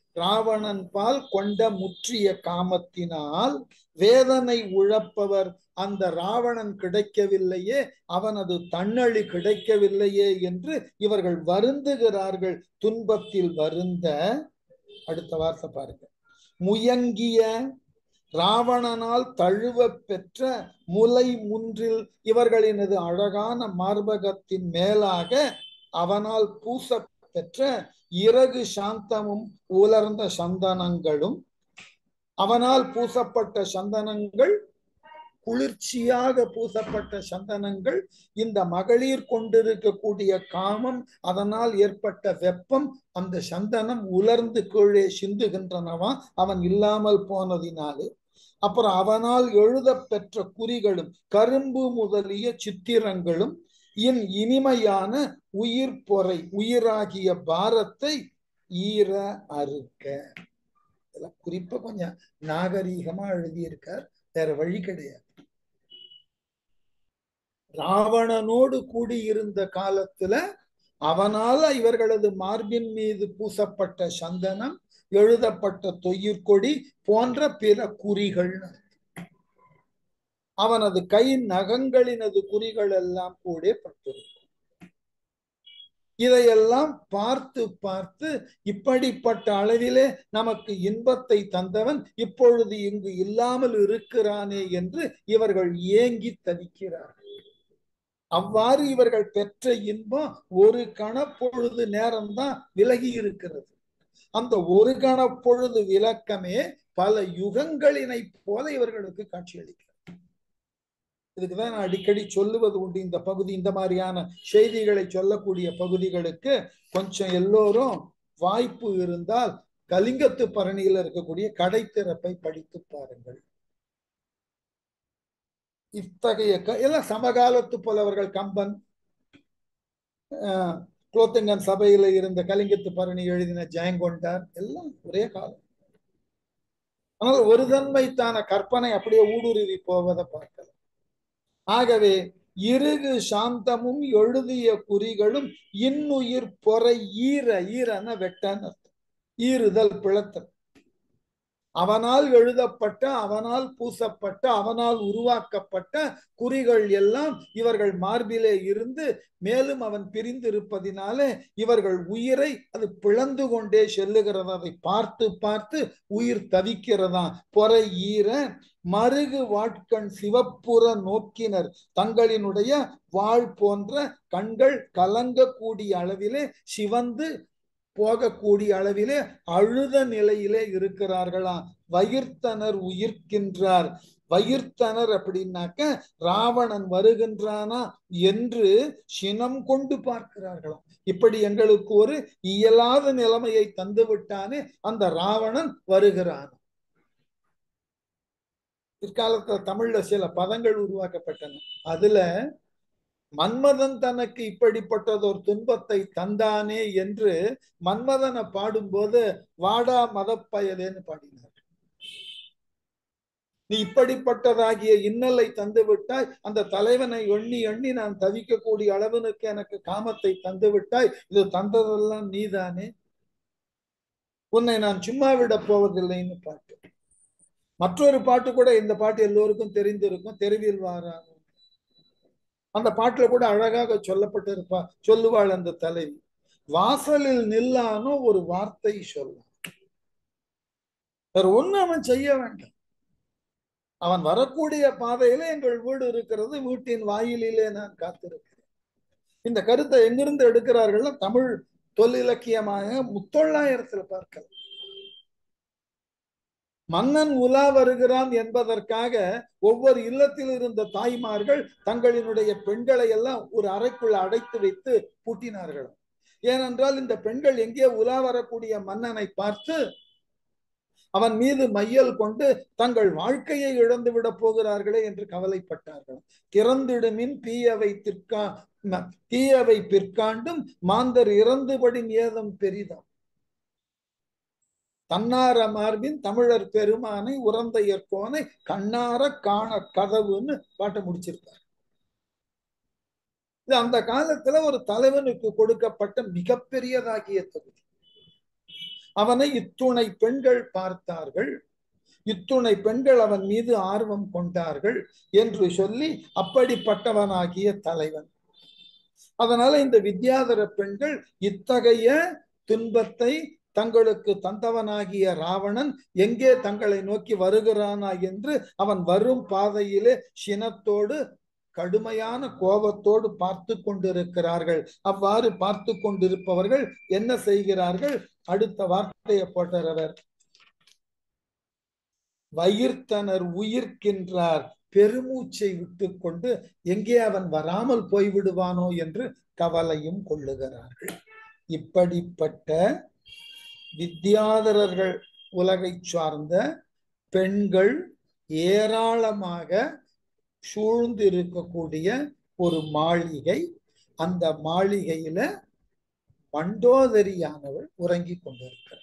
ராவணன் பால் கொண்ட முற்றிய காமத்தினால் வேதனை உழப்பவர் அந்த ராவணன் கிடைக்கவில்லையே அவனது தன்னழி கிடைக்கவில்லையே என்று இவர்கள் வருந்துகிறார்கள் துன்பத்தில் வருந்த அடுத்த வார்த்தை பாருங்க முயங்கிய ராவணனால் தழுவ பெற்ற முலை முன்றில் இவர்களினது அழகான மார்பகத்தின் மேலாக அவனால் பூச பெற்ற இறகு சாந்தமும் உலர்ந்த சந்தனங்களும் அவனால் பூசப்பட்ட சந்தனங்கள் குளிர்ச்சியாக பூசப்பட்ட சந்தனங்கள் இந்த மகளிர் கொண்டிருக்கக்கூடிய காமம் அதனால் ஏற்பட்ட வெப்பம் அந்த சந்தனம் உலர்ந்து கீழே சிந்துகின்றனவா அவன் இல்லாமல் போனதினாலே அப்புறம் அவனால் எழுத பெற்ற குறிகளும் கரும்பு முதலிய சித்திரங்களும் இன் இனிமையான உயிர் பொறை உயிராகிய பாரத்தை ஈர அறுக்க இதெல்லாம் குறிப்பா கொஞ்சம் நாகரீகமா எழுதியிருக்கார் வேற வழி கிடையாது ராவணனோடு கூடியிருந்த காலத்துல அவனால இவர்களது மார்பின் மீது பூசப்பட்ட சந்தனம் எழுதப்பட்ட தொயிர்கொடி போன்ற பிற குறிகள் அவனது கை நகங்களினது குறிகள் எல்லாம் கூட பட்டிருக்கும் இதையெல்லாம் பார்த்து பார்த்து இப்படிப்பட்ட அளவிலே நமக்கு இன்பத்தை தந்தவன் இப்பொழுது இங்கு இல்லாமல் இருக்கிறானே என்று இவர்கள் ஏங்கி தவிக்கிறார்கள் அவ்வாறு இவர்கள் பெற்ற இன்பம் ஒரு கணப்பொழுது நேரம்தான் விலகி இருக்கிறது அந்த ஒரு கணப்பொழுது விளக்கமே பல யுகங்களினை போல இவர்களுக்கு காட்சியளிக்கிறது இதுக்குதான் நான் அடிக்கடி சொல்லுவது உண்டு இந்த பகுதி இந்த மாதிரியான செய்திகளை சொல்லக்கூடிய பகுதிகளுக்கு கொஞ்சம் எல்லோரும் வாய்ப்பு இருந்தால் கலிங்கத்து பரணியில் இருக்கக்கூடிய கடை திறப்பை படித்து பாருங்கள் இத்தகைய எல்லாம் சமகாலத்து புலவர்கள் கம்பன் குலோத்துங்கன் சபையில இருந்த கலிங்கத்து பரணி எழுதின ஜெயங்கொண்டார் எல்லாம் ஒரே காலம் ஆனால் ஒரு தன்மைத்தான கற்பனை அப்படியே ஊடுருவி போவதை பார்க்கலாம் ஆகவே இருகு சாந்தமும் எழுதிய குறிகளும் இன்னுயிர் பொறை ஈர ஈரன வெட்டன்னு அர்த்தம் ஈறுதல் பிளத்தல் அவனால் எழுதப்பட்ட அவனால் பூசப்பட்ட அவனால் உருவாக்கப்பட்ட குறிகள் எல்லாம் இவர்கள் மார்பிலே இருந்து மேலும் அவன் பிரிந்திருப்பதினாலே இவர்கள் உயிரை அது பிளந்து கொண்டே செல்லுகிறது அதை பார்த்து பார்த்து உயிர் தவிக்கிறதா பொறை ஈர மருகு வாட்கண் சிவப்புற நோக்கினர் தங்களினுடைய வாழ் போன்ற கண்கள் கலங்கக்கூடிய அளவிலே சிவந்து போகக்கூடிய அளவிலே அழுத நிலையிலே இருக்கிறார்களாம் வயிர்த்தனர் உயிர்க்கின்றார் வயிர்த்தனர் அப்படின்னாக்க ராவணன் வருகின்றானா என்று சினம் கொண்டு பார்க்கிறார்களாம் இப்படி எங்களுக்கு ஒரு இயலாத நிலைமையை தந்து விட்டானே அந்த ராவணன் வருகிறான் பிற்காலத்துல தமிழ்ல சில பதங்கள் உருவாக்கப்பட்டன அதுல மன்மதன் தனக்கு இப்படிப்பட்டதொரு துன்பத்தை தந்தானே என்று மன்மதனை பாடும்போது வாடா மதப்பயலேன்னு பாடினார் நீ இப்படிப்பட்டதாகிய இன்னலை தந்து விட்டாய் அந்த தலைவனை எண்ணி எண்ணி நான் தவிக்கக்கூடிய அளவனுக்கு எனக்கு காமத்தை தந்து விட்டாய் இது தந்ததெல்லாம் நீதானே உன்னை நான் சும்மா விட போவதில்லைன்னு பாட்டு மற்றொரு பாட்டு கூட இந்த பாட்டு எல்லோருக்கும் தெரிந்திருக்கும் தெருவில் வாராங்க அந்த பாட்டுல கூட அழகாக சொல்லப்பட்டிருப்பா சொல்லுவாள் அந்த தலைவி வாசலில் நில்லானோ ஒரு வார்த்தை சொல்லும் வேற ஒண்ணு அவன் செய்ய வேண்டாம் அவன் வரக்கூடிய பாதையில எங்கள் வீடு இருக்கிறது வீட்டின் வாயிலிலே நான் காத்திருக்கிறேன் இந்த கருத்தை எங்கிருந்து எடுக்கிறார்கள் தமிழ் தொல்லிலக்கியமாக முத்தொள்ளாயிரத்துல பார்க்கலாம் மன்னன் உலா வருகிறான் என்பதற்காக ஒவ்வொரு இல்லத்தில் இருந்த தாய்மார்கள் தங்களினுடைய பெண்களை எல்லாம் ஒரு அறைக்குள்ள அடைத்து வைத்து பூட்டினார்கள் ஏனென்றால் இந்த பெண்கள் எங்கே உலா வரக்கூடிய மன்னனை பார்த்து அவன் மீது மையல் கொண்டு தங்கள் வாழ்க்கையை இழந்து விட போகிறார்களே என்று கவலைப்பட்டார்கள் திறந்திடுமின் தீயவை திற்கா தீயவை பிற்காண்டும் மாந்தர் இறந்துபடி ஏதம் பெரிதாம் தன்னார மார்பின் தமிழர் பெருமானை உறந்தையற்கோனை கண்ணார காண கதவுன்னு பாட்டை முடிச்சிருக்கார் இது அந்த காலத்துல ஒரு தலைவனுக்கு கொடுக்கப்பட்ட மிகப்பெரியதாகிய தொகுதி அவனை இத்துணை பெண்கள் பார்த்தார்கள் இத்துணை பெண்கள் அவன் மீது ஆர்வம் கொண்டார்கள் என்று சொல்லி அப்படிப்பட்டவனாகிய தலைவன் அதனால இந்த வித்யாதர பெண்கள் இத்தகைய துன்பத்தை தங்களுக்கு தந்தவனாகிய ராவணன் எங்கே தங்களை நோக்கி வருகிறானா என்று அவன் வரும் பாதையிலே சினத்தோடு கடுமையான கோபத்தோடு பார்த்து கொண்டிருக்கிறார்கள் அவ்வாறு பார்த்து கொண்டிருப்பவர்கள் என்ன செய்கிறார்கள் அடுத்த வார்த்தையை போட்டவர் வயிர்த்தனர் உயிர்க்கின்றார் பெருமூச்சை விட்டுக்கொண்டு எங்கே அவன் வராமல் போய்விடுவானோ என்று கவலையும் கொள்ளுகிறார்கள் இப்படிப்பட்ட வித்யாதரர்கள் உலகை சார்ந்த பெண்கள் ஏராளமாக சூழ்ந்து இருக்கக்கூடிய ஒரு மாளிகை அந்த மாளிகையில மண்டோதரியானவள் உறங்கி கொண்டிருக்கிறார்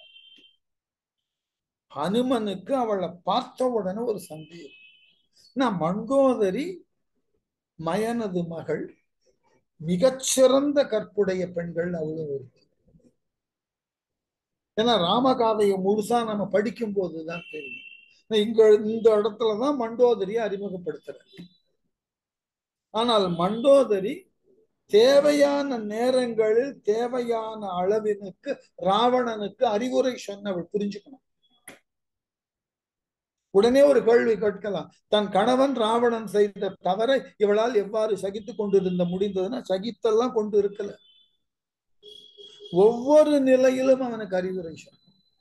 ஹனுமனுக்கு அவளை பார்த்த உடனே ஒரு சந்தேகம் நான் மண்டோதரி மயனது மகள் மிகச்சிறந்த கற்புடைய பெண்கள் அவ்வளவு இருக்கு ஏன்னா ராமகாதையை முழுசா நம்ம படிக்கும் போதுதான் தெரியும் இங்க இந்த இடத்துலதான் மண்டோதரியை அறிமுகப்படுத்துறேன் ஆனால் மண்டோதரி தேவையான நேரங்களில் தேவையான அளவினுக்கு ராவணனுக்கு அறிவுரை சொன்னவள் புரிஞ்சுக்கணும் உடனே ஒரு கேள்வி கேட்கலாம் தன் கணவன் ராவணன் செய்த தவறை இவளால் எவ்வாறு சகித்து கொண்டிருந்த முடிந்ததுன்னா சகித்தெல்லாம் கொண்டு இருக்கல ஒவ்வொரு நிலையிலும் அவனுக்கு அறிவுரை சொன்ன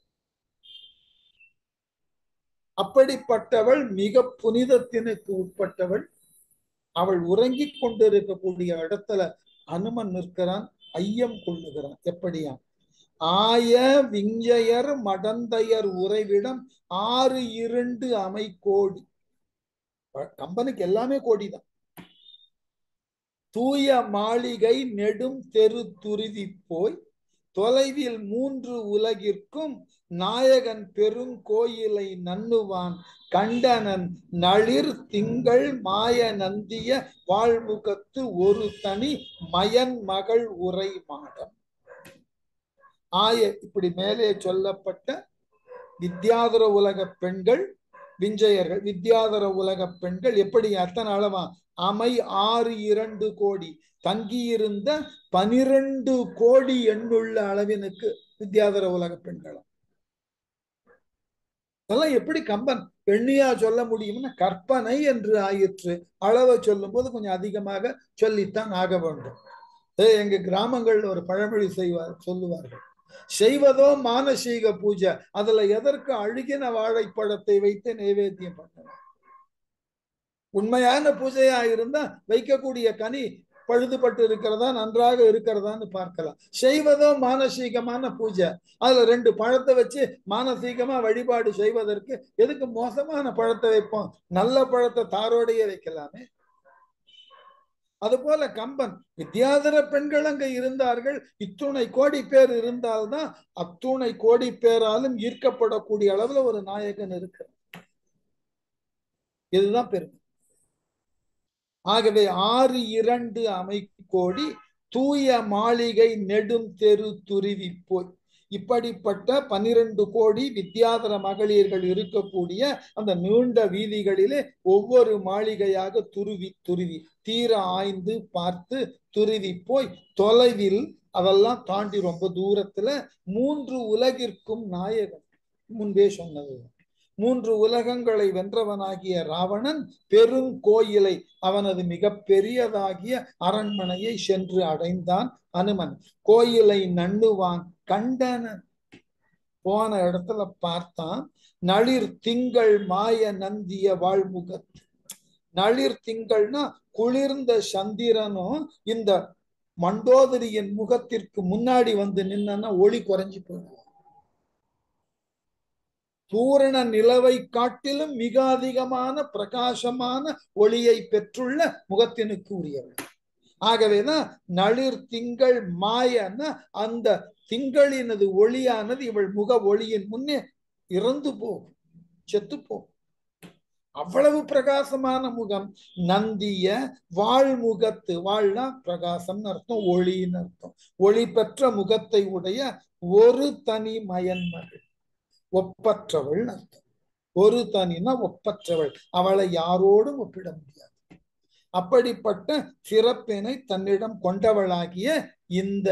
அப்படிப்பட்டவள் மிக புனிதத்தினுக்கு உட்பட்டவள் அவள் உறங்கிக் கொண்டிருக்கக்கூடிய இடத்துல அனுமன் நிற்கிறான் ஐயம் கொள்ளுகிறான் எப்படியா ஆய விஞ்சையர் மடந்தையர் உறைவிடம் ஆறு இரண்டு அமை கோடி கம்பனுக்கு எல்லாமே கோடிதான் தூய மாளிகை நெடும் தெரு துருவி போய் தொலைவில் மூன்று உலகிற்கும் நாயகன் பெருங்கோயிலை நன்னுவான் கண்டனன் நளிர் திங்கள் மாய நந்திய வாழ்முகத்து ஒரு தனி மயன் மகள் உரை மாடம் ஆய இப்படி மேலே சொல்லப்பட்ட வித்யாதர உலக பெண்கள் விஞ்சையர்கள் வித்யாதர உலக பெண்கள் எப்படி அத்தனை அளவா அமை ஆறு இரண்டு கோடி தங்கியிருந்த பனிரெண்டு கோடி எண்ணுள்ள அளவினுக்கு வித்யாதர உலக பெண்களும் அதெல்லாம் எப்படி கம்பன் எண்ணியா சொல்ல முடியும்னா கற்பனை என்று ஆயிற்று அளவை சொல்லும் போது கொஞ்சம் அதிகமாக சொல்லித்தான் ஆக வேண்டும் எங்க கிராமங்கள்ல ஒரு பழமொழி செய்வார் சொல்லுவார்கள் செய்வதோ மானசீக பூஜை அதுல எதற்கு அழுகின வாழைப்பழத்தை வைத்து நைவேத்தியம் பண்ணணும் உண்மையான பூஜையா இருந்தா வைக்கக்கூடிய கனி பழுதுபட்டு இருக்கிறதா நன்றாக இருக்கிறதான்னு பார்க்கலாம் செய்வதோ மானசீகமான பூஜை அதுல ரெண்டு பழத்தை வச்சு மானசீகமா வழிபாடு செய்வதற்கு எதுக்கு மோசமான பழத்தை வைப்போம் நல்ல பழத்தை தாரோடையே வைக்கலாமே அதுபோல கம்பன் வித்யாதர பெண்கள் அங்க இருந்தார்கள் இத்துணை கோடி பேர் இருந்தால்தான் அத்துணை கோடி பேராலும் ஈர்க்கப்படக்கூடிய அளவுல ஒரு நாயகன் இருக்கு இதுதான் பெருமை ஆகவே ஆறு இரண்டு அமை கோடி தூய மாளிகை நெடும் தெரு துருவி போய் இப்படிப்பட்ட பனிரெண்டு கோடி வித்யாதர மகளிர்கள் இருக்கக்கூடிய அந்த நீண்ட வீதிகளிலே ஒவ்வொரு மாளிகையாக துருவி துருவி தீர ஆய்ந்து பார்த்து துருவி போய் தொலைவில் அதெல்லாம் தாண்டி ரொம்ப தூரத்துல மூன்று உலகிற்கும் நாயகன் முன்பே சொன்னது மூன்று உலகங்களை வென்றவனாகிய ராவணன் பெருங்கோயிலை அவனது மிக பெரியதாகிய அரண்மனையை சென்று அடைந்தான் அனுமன் கோயிலை நண்ணுவான் கண்டனன் போன இடத்துல பார்த்தான் நளிர் திங்கள் மாய நந்திய வாழ்முகத்து நளிர் திங்கள்னா குளிர்ந்த சந்திரனும் இந்த மண்டோதரியின் முகத்திற்கு முன்னாடி வந்து நின்னா ஒளி குறைஞ்சு போயிடும் பூரண நிலவை காட்டிலும் மிக அதிகமான பிரகாசமான ஒளியை பெற்றுள்ள முகத்தினுக்கு உரியவள் ஆகவேதான் நளிர் திங்கள் மாயன்னா அந்த திங்களினது ஒளியானது இவள் முக ஒளியின் முன்னே இறந்து போகும் செத்து போகும் அவ்வளவு பிரகாசமான முகம் நந்திய வாழ்முகத்து வாழ்னா பிரகாசம்னு அர்த்தம் ஒளின்னு அர்த்தம் ஒளி பெற்ற முகத்தை உடைய ஒரு தனி மயன்மகள் ஒப்பற்றவள் அர்த்தம் ஒரு தனினா ஒப்பற்றவள் அவளை யாரோடும் ஒப்பிட முடியாது அப்படிப்பட்ட சிறப்பினை தன்னிடம் கொண்டவளாகிய இந்த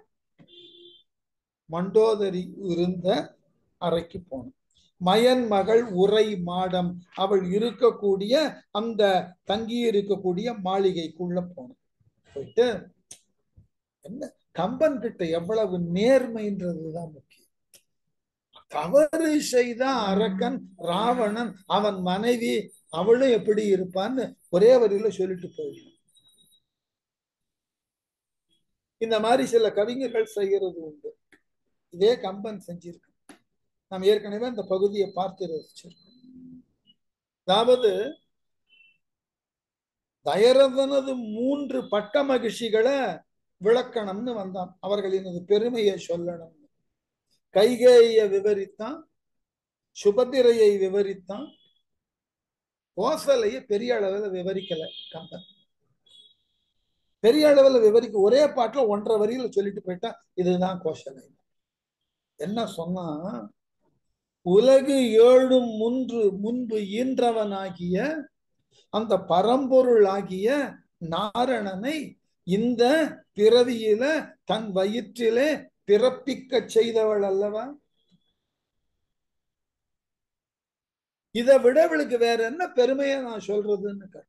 மண்டோதரி இருந்த அறைக்கு போனோம் மயன் மகள் உரை மாடம் அவள் இருக்கக்கூடிய அந்த தங்கி இருக்கக்கூடிய மாளிகைக்குள்ள போனோம் போயிட்டு என்ன கம்பன் கிட்ட எவ்வளவு நேர்மைன்றதுதான் முக்கியம் தவறு செய்த அரக்கன் ராவணன் அவன் மனைவி அவளும் எப்படி இருப்பான்னு ஒரே வரியில சொல்லிட்டு போயிடும் இந்த மாதிரி சில கவிஞர்கள் செய்கிறது உண்டு இதே கம்பன் செஞ்சிருக்க நாம் ஏற்கனவே அந்த பகுதியை பார்த்து ரசிச்சிருக்கோம் அதாவது தயரதனது மூன்று பட்ட மகிழ்ச்சிகளை விளக்கணும்னு வந்தான் அவர்களினது பெருமையை சொல்லணும் கைகேய விவரித்தான் சுபத்திரையை விவரித்தான் கோசலையை பெரிய அளவுல விவரிக்கல கம்பன் பெரிய அளவுல விவரிக்க ஒரே பாட்டுல ஒன்றரை வரியில சொல்லிட்டு போயிட்டா இதுதான் கோசலை என்ன சொன்னா உலகு ஏழும் முன்று முன்பு ஈன்றவனாகிய அந்த பரம்பொருள் ஆகிய நாரணனை இந்த பிறவியில தன் வயிற்றிலே பிறப்பிக்க செய்தவள் அல்லவா இதை விட இவளுக்கு வேற என்ன பெருமையை நான் சொல்றதுன்னு கேட்டேன்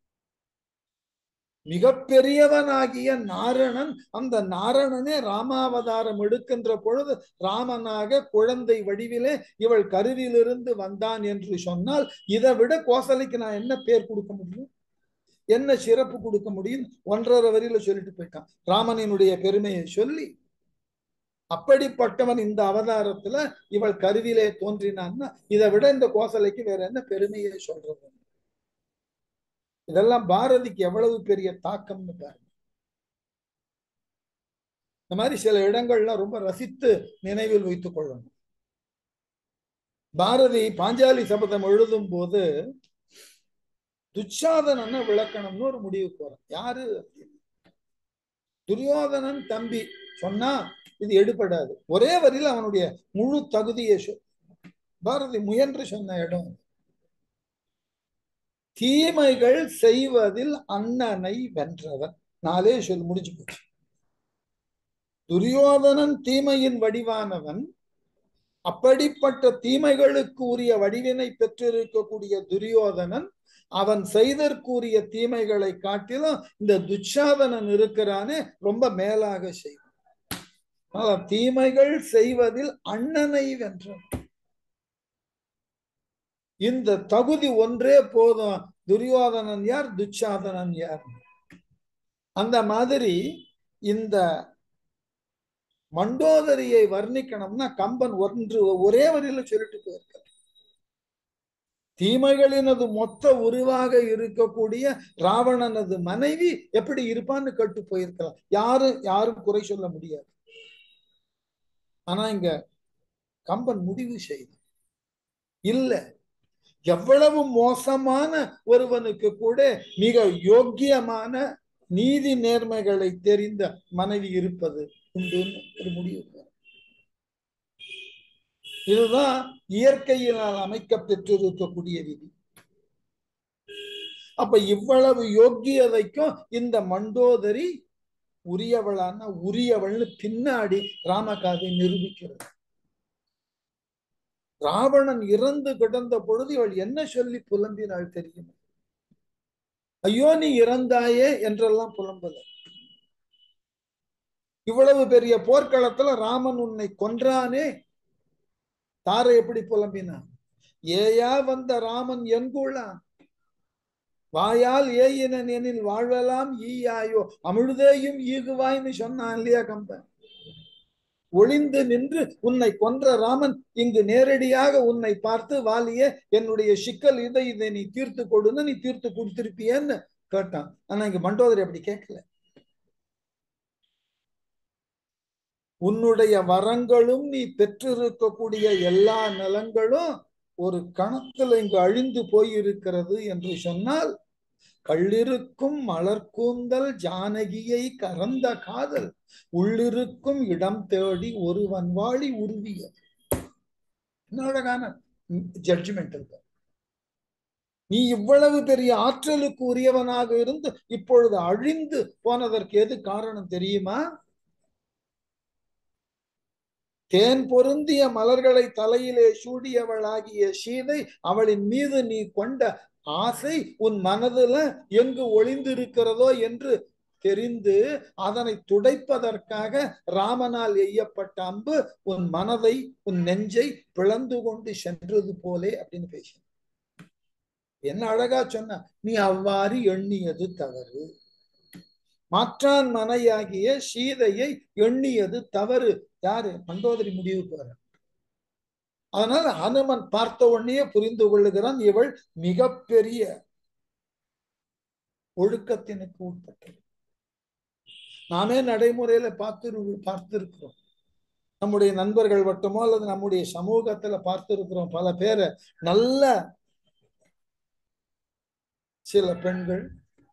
மிகப்பெரியவனாகிய நாரணன் அந்த நாரணனே ராமாவதாரம் எடுக்கின்ற பொழுது ராமனாக குழந்தை வடிவிலே இவள் கருவிலிருந்து வந்தான் என்று சொன்னால் இதை விட கோசலைக்கு நான் என்ன பேர் கொடுக்க முடியும் என்ன சிறப்பு கொடுக்க முடியும் ஒன்றரை வரியில சொல்லிட்டு போயிட்டான் ராமனினுடைய பெருமையை சொல்லி அப்படிப்பட்டவன் இந்த அவதாரத்துல இவள் கருவிலே தோன்றினான்னா இதை விட இந்த கோசலைக்கு வேற என்ன பெருமையை சொல்றது இதெல்லாம் பாரதிக்கு எவ்வளவு பெரிய தாக்கம்னு பாருங்க இந்த மாதிரி சில இடங்கள்லாம் ரொம்ப ரசித்து நினைவில் வைத்துக் கொள்ளணும் பாரதி பாஞ்சாலி சபதம் எழுதும் போது துச்சாதனன்னு விளக்கணும்னு ஒரு முடிவுக்கு வரும் யாரு துரியோதனன் தம்பி சொன்னா இது எடுபடாது ஒரே வரியில அவனுடைய முழு தகுதியை பாரதி முயன்று சொன்ன இடம் தீமைகள் செய்வதில் அண்ணனை வென்றவன் நாளே சொல் முடிஞ்சு போச்சு துரியோதனன் தீமையின் வடிவானவன் அப்படிப்பட்ட தீமைகளுக்கு உரிய வடிவினை பெற்றிருக்கக்கூடிய துரியோதனன் அவன் செய்தற்குரிய தீமைகளை காட்டிலும் இந்த துச்சாதனன் இருக்கிறானே ரொம்ப மேலாக செய்வான் தீமைகள் செய்வதில் அண்ணனை வென்றவன் இந்த தகுதி ஒன்றே போதும் துரியோதனன் யார் துச்சாதனன் யார் அந்த மாதிரி இந்த மண்டோதரியை வர்ணிக்கணும்னா கம்பன் ஒன்று ஒரே வரியில சொல்லிட்டு போயிருக்க தீமைகளினது மொத்த உருவாக இருக்கக்கூடிய ராவணனது மனைவி எப்படி இருப்பான்னு கேட்டு போயிருக்கலாம் யாரு யாரும் குறை சொல்ல முடியாது ஆனா இங்க கம்பன் முடிவு செய்த இல்ல எவ்வளவு மோசமான ஒருவனுக்கு கூட மிக யோக்கியமான நீதி நேர்மைகளை தெரிந்த மனைவி இருப்பது உண்டுன்னு ஒரு முடிவு இதுதான் இயற்கையினால் அமைக்க பெற்றிருக்கக்கூடிய விதி அப்ப இவ்வளவு யோக்கியதைக்கும் இந்த மண்டோதரி உரியவளான உரியவள்னு பின்னாடி ராமகாதை நிரூபிக்கிறது ராவணன் இறந்து கிடந்த பொழுது இவள் என்ன சொல்லி புலம்பினாள் தெரியுமா ஐயோ நீ இறந்தாயே என்றெல்லாம் புலம்பல இவ்வளவு பெரிய போர்க்களத்துல ராமன் உன்னை கொன்றானே தாரை எப்படி புலம்பினான் ஏயா வந்த ராமன் எங்குள்ளான் வாயால் ஏயினன் எனில் வாழ்வலாம் ஈயாயோ அமிழ்தேயும் ஈகுவாய்னு சொன்னான் இல்லையா கம்பன் ஒளிந்து நின்று உன்னை கொன்ற ராமன் இங்கு நேரடியாக உன்னை பார்த்து வாலிய என்னுடைய சிக்கல் இதை இதை நீ தீர்த்து கொடுன்னு நீ தீர்த்து கொடுத்திருப்பியன்னு கேட்டான் ஆனா இங்க மண்டோதரி அப்படி கேட்கல உன்னுடைய வரங்களும் நீ பெற்றிருக்கக்கூடிய எல்லா நலங்களும் ஒரு கணத்துல இங்கு அழிந்து போயிருக்கிறது என்று சொன்னால் கள்ளிருக்கும் மலர்கூந்தல் ஜானகியை கறந்த காதல் உள்ளிருக்கும் இடம் தேடி ஒருவன் வாழி உருவியது என்ன அழகான ஜட்ஜ்மெண்ட் இருக்கு நீ இவ்வளவு பெரிய ஆற்றலுக்கு உரியவனாக இருந்து இப்பொழுது அழிந்து போனதற்கு எது காரணம் தெரியுமா தேன் பொருந்திய மலர்களை தலையிலே சூடியவளாகிய சீதை அவளின் மீது நீ கொண்ட ஆசை உன் மனதுல எங்கு ஒளிந்திருக்கிறதோ என்று தெரிந்து அதனை துடைப்பதற்காக ராமனால் எய்யப்பட்ட அம்பு உன் மனதை உன் நெஞ்சை பிளந்து கொண்டு சென்றது போலே அப்படின்னு பேச என்ன அழகா சொன்ன நீ அவ்வாறு எண்ணியது தவறு மாற்றான் மனையாகிய சீதையை எண்ணியது தவறு யாரு மண்டோதரி முடிவு போற அதனால ஹனுமன் பார்த்த உடனே புரிந்து கொள்ளுகிறான் இவள் மிகப்பெரிய ஒழுக்கத்தினுக்கு உட்பட்டது நாமே நடைமுறையில பார்த்து பார்த்திருக்கிறோம் நம்முடைய நண்பர்கள் வட்டமோ அல்லது நம்முடைய சமூகத்துல பார்த்திருக்கிறோம் பல பேரை நல்ல சில பெண்கள்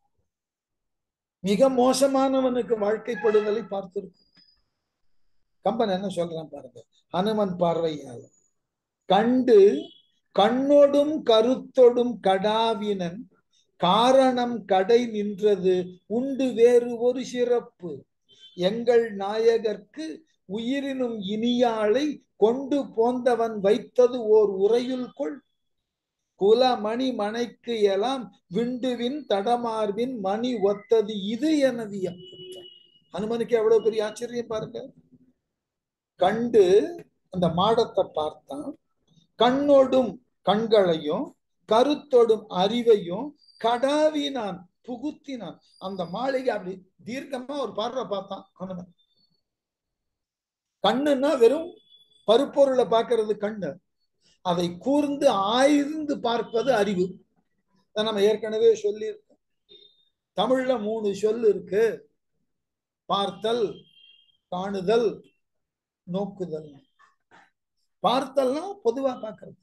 மிக மோசமானவனுக்கு வாழ்க்கைப்படுதலை பார்த்திருக்கும் கம்பன் என்ன சொல்றான் பாருங்க ஹனுமன் பார்வையால் கண்டு கண்ணோடும் கருத்தொடும் கடாவினன் காரணம் கடை நின்றது உண்டு வேறு ஒரு சிறப்பு எங்கள் நாயகர்க்கு உயிரினும் இனியாளை கொண்டு போந்தவன் வைத்தது ஓர் உரையுள் கொள் குலமணி மனைக்கு எல்லாம் விண்டுவின் தடமார்பின் மணி ஒத்தது இது எனது ஹனுமனுக்கு எவ்வளவு பெரிய ஆச்சரியம் பாருங்க கண்டு அந்த மாடத்தை பார்த்தான் கண்ணோடும் கண்களையும் கருத்தோடும் அறிவையும் கடாவினான் புகுத்தினான் அந்த மாளிகை அப்படி தீர்க்கமா ஒரு பார்வை பார்த்தான் ஹனுமன் கண்ணுன்னா வெறும் பருப்பொருளை பார்க்கறது கண்ணு அதை கூர்ந்து ஆய்ந்து பார்ப்பது அறிவு நம்ம ஏற்கனவே சொல்லியிருக்கோம் தமிழ்ல மூணு சொல் இருக்கு பார்த்தல் காணுதல் நோக்குதல் பார்த்தல்னா பொதுவா பார்க்கறது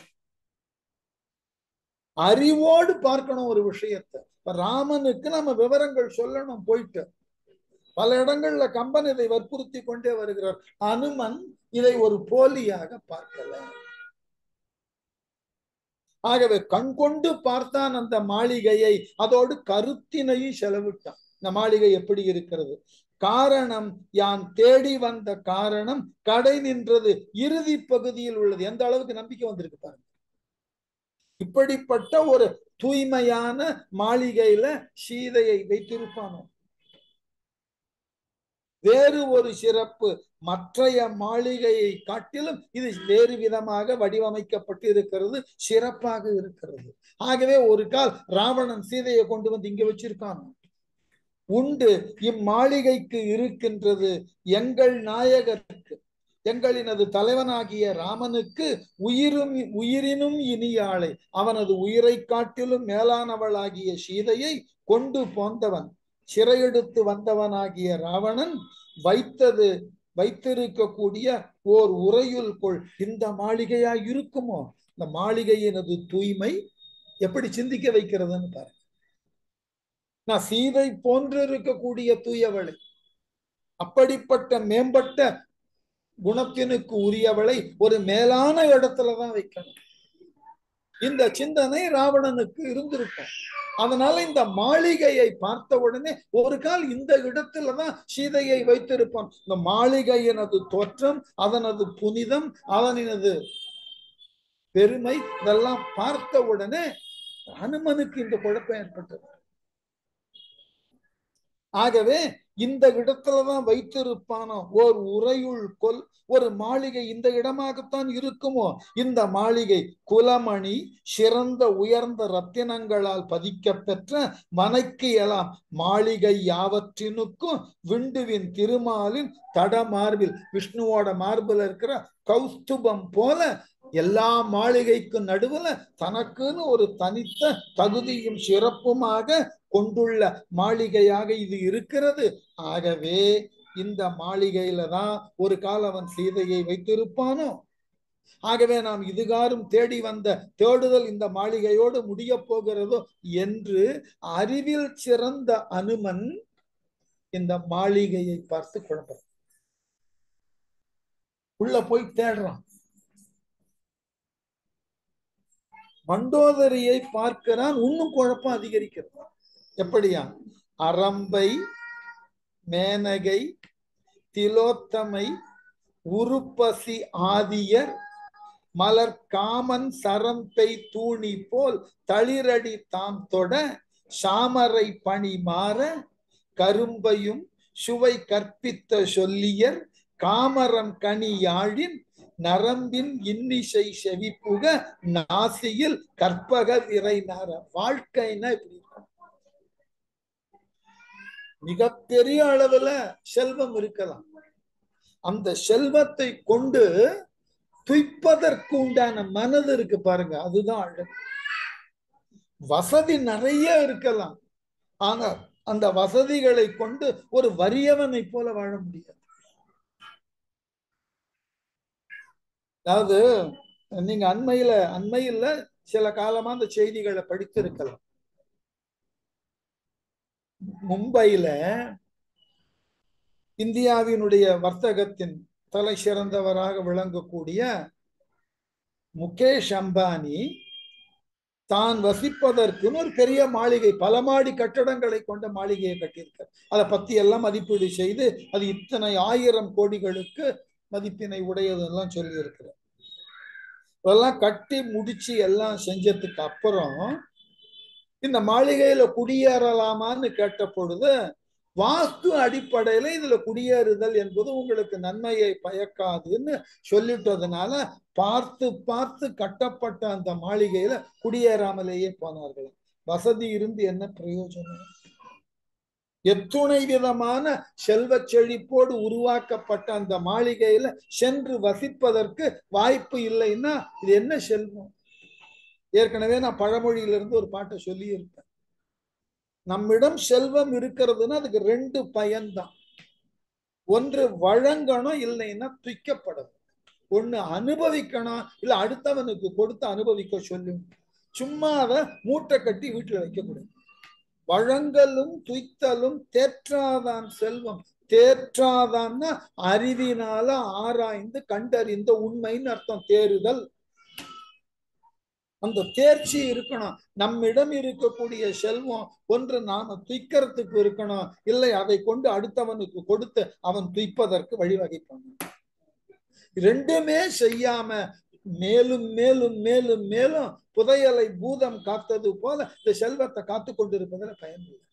அறிவோடு பார்க்கணும் ஒரு விஷயத்த இப்ப ராமனுக்கு நம்ம விவரங்கள் சொல்லணும் போயிட்டு பல இடங்கள்ல கம்பன் இதை வற்புறுத்தி கொண்டே வருகிறார் அனுமன் இதை ஒரு போலியாக பார்க்கல ஆகவே கண் கொண்டு பார்த்தான் அந்த மாளிகையை அதோடு கருத்தினையும் செலவிட்டான் இந்த மாளிகை எப்படி இருக்கிறது காரணம் யான் தேடி வந்த காரணம் கடை நின்றது இறுதி பகுதியில் உள்ளது எந்த அளவுக்கு நம்பிக்கை வந்திருக்கு பாருங்க இப்படிப்பட்ட ஒரு தூய்மையான மாளிகையில சீதையை வைத்திருப்பானோ வேறு ஒரு சிறப்பு மற்றைய மாளிகையை காட்டிலும் இது வேறு விதமாக வடிவமைக்கப்பட்டு இருக்கிறது சிறப்பாக இருக்கிறது ஆகவே ஒரு கால் ராவணன் சீதையை கொண்டு வந்து இங்க வச்சிருக்கான் உண்டு இம்மாளிகைக்கு இருக்கின்றது எங்கள் நாயகருக்கு எங்களினது தலைவனாகிய ராமனுக்கு உயிரும் உயிரினும் இனியாளை அவனது உயிரை காட்டிலும் மேலானவளாகிய சீதையை கொண்டு போந்தவன் சிறையெடுத்து வந்தவனாகிய ராவணன் வைத்தது வைத்திருக்கக்கூடிய ஓர் உரையுள் கொள் இந்த மாளிகையா இருக்குமோ இந்த மாளிகையினது தூய்மை எப்படி சிந்திக்க வைக்கிறதுன்னு பாருங்க நான் சீதை போன்று இருக்கக்கூடிய தூயவளை அப்படிப்பட்ட மேம்பட்ட குணத்தினுக்கு உரியவளை ஒரு மேலான இடத்துலதான் வைக்கணும் இந்த சிந்தனை ராவணனுக்கு இருந்திருக்கும் அதனால இந்த மாளிகையை பார்த்த உடனே ஒரு கால் இந்த இடத்துலதான் சீதையை வைத்திருப்பான் இந்த மாளிகையினது தோற்றம் அதனது புனிதம் அதனது பெருமை இதெல்லாம் பார்த்த உடனே ஹனுமனுக்கு இந்த குழப்பம் ஏற்பட்டது ஆகவே இந்த இடத்துலதான் வைத்திருப்பானோ ஓர் உரையுள் கொல் ஒரு மாளிகை இந்த இடமாகத்தான் இருக்குமோ இந்த மாளிகை குலமணி சிறந்த உயர்ந்த ரத்தினங்களால் பதிக்க பெற்ற மனைக்கு எல்லாம் மாளிகை யாவற்றினுக்கும் விண்டுவின் திருமாலின் தடமார்பில் விஷ்ணுவோட மார்பில் இருக்கிற கௌஸ்துபம் போல எல்லா மாளிகைக்கும் நடுவுல தனக்குன்னு ஒரு தனித்த தகுதியும் சிறப்புமாக கொண்டுள்ள மாளிகையாக இது இருக்கிறது ஆகவே இந்த மாளிகையில தான் ஒரு கால அவன் சீதையை வைத்திருப்பானோ ஆகவே நாம் இதுகாரும் தேடி வந்த தேடுதல் இந்த மாளிகையோடு முடிய போகிறதோ என்று அறிவில் சிறந்த அனுமன் இந்த மாளிகையை பார்த்து குழப்பம் உள்ள போய் தேடுறான் மண்டோதரியை பார்க்கிறான் இன்னும் குழப்பம் அதிகரிக்கிறது எப்படியா அரம்பை மேனகை திலோத்தமை உருப்பசி ஆதியர் மலர் காமன் சரம்பை தூணி போல் தளிரடி தாம் தொட சாமரை பணி மாற கரும்பையும் சுவை கற்பித்த சொல்லியர் காமரம் கனி யாழின் நரம்பின் இன்னிசை செவிப்புக நாசியில் கற்பக விரை நர வாழ்க்கைன்னா இப்படி இருக்கும் மிகப்பெரிய அளவுல செல்வம் இருக்கலாம் அந்த செல்வத்தை கொண்டு துய்ப்பதற்கு உண்டான மனது இருக்கு பாருங்க அதுதான் அழகு வசதி நிறைய இருக்கலாம் ஆனா அந்த வசதிகளை கொண்டு ஒரு வறியவனை போல வாழ முடியாது அதாவது நீங்க அண்மையில அண்மையில சில காலமா அந்த செய்திகளை படித்திருக்கலாம் மும்பையில இந்தியாவினுடைய வர்த்தகத்தின் தலை சிறந்தவராக விளங்கக்கூடிய முகேஷ் அம்பானி தான் வசிப்பதற்குன்னு ஒரு பெரிய மாளிகை பல மாடி கட்டடங்களை கொண்ட மாளிகையை கட்டியிருக்கார் அதை பத்தி எல்லாம் மதிப்பீடு செய்து அது இத்தனை ஆயிரம் கோடிகளுக்கு மதிப்பினை உடையதெல்லாம் சொல்லி இருக்கிறார் இதெல்லாம் கட்டி முடிச்சு எல்லாம் செஞ்சதுக்கு அப்புறம் இந்த மாளிகையில குடியேறலாமான்னு கேட்ட பொழுது வாஸ்து அடிப்படையில இதுல குடியேறுதல் என்பது உங்களுக்கு நன்மையை பயக்காதுன்னு சொல்லிட்டதுனால பார்த்து பார்த்து கட்டப்பட்ட அந்த மாளிகையில குடியேறாமலேயே போனார்கள் வசதி இருந்து என்ன பிரயோஜனம் எத்துணை விதமான செல்வ செழிப்போடு உருவாக்கப்பட்ட அந்த மாளிகையில சென்று வசிப்பதற்கு வாய்ப்பு இல்லைன்னா இது என்ன செல்வம் ஏற்கனவே நான் பழமொழியிலிருந்து ஒரு பாட்டை சொல்லி இருப்பேன் நம்மிடம் செல்வம் இருக்கிறதுன்னா அதுக்கு ரெண்டு பயன்தான் ஒன்று வழங்கணும் இல்லைன்னா துய்க்கப்படணும் ஒண்ணு அனுபவிக்கணும் இல்ல அடுத்தவனுக்கு கொடுத்து அனுபவிக்க சொல்லும் சும்மா அதை மூட்டை கட்டி வீட்டுல வைக்கக்கூடாது வழங்கலும் துய்த்தலும் தேற்றாதான் செல்வம் தேற்றாதான்னா அறிவினால ஆராய்ந்து கண்டறிந்த உண்மைன்னு அர்த்தம் தேறுதல் அந்த தேர்ச்சி இருக்கணும் நம்மிடம் இருக்கக்கூடிய செல்வம் ஒன்று நாம துய்க்கிறதுக்கு இருக்கணும் இல்லை அதை கொண்டு அடுத்தவனுக்கு கொடுத்து அவன் துய்ப்பதற்கு வழிவகை பண்ணணும் ரெண்டுமே செய்யாம மேலும் மேலும் மேலும் மேலும் புதையலை பூதம் காத்தது போல இந்த செல்வத்தை காத்து கொண்டிருப்பதில் பயனில்லை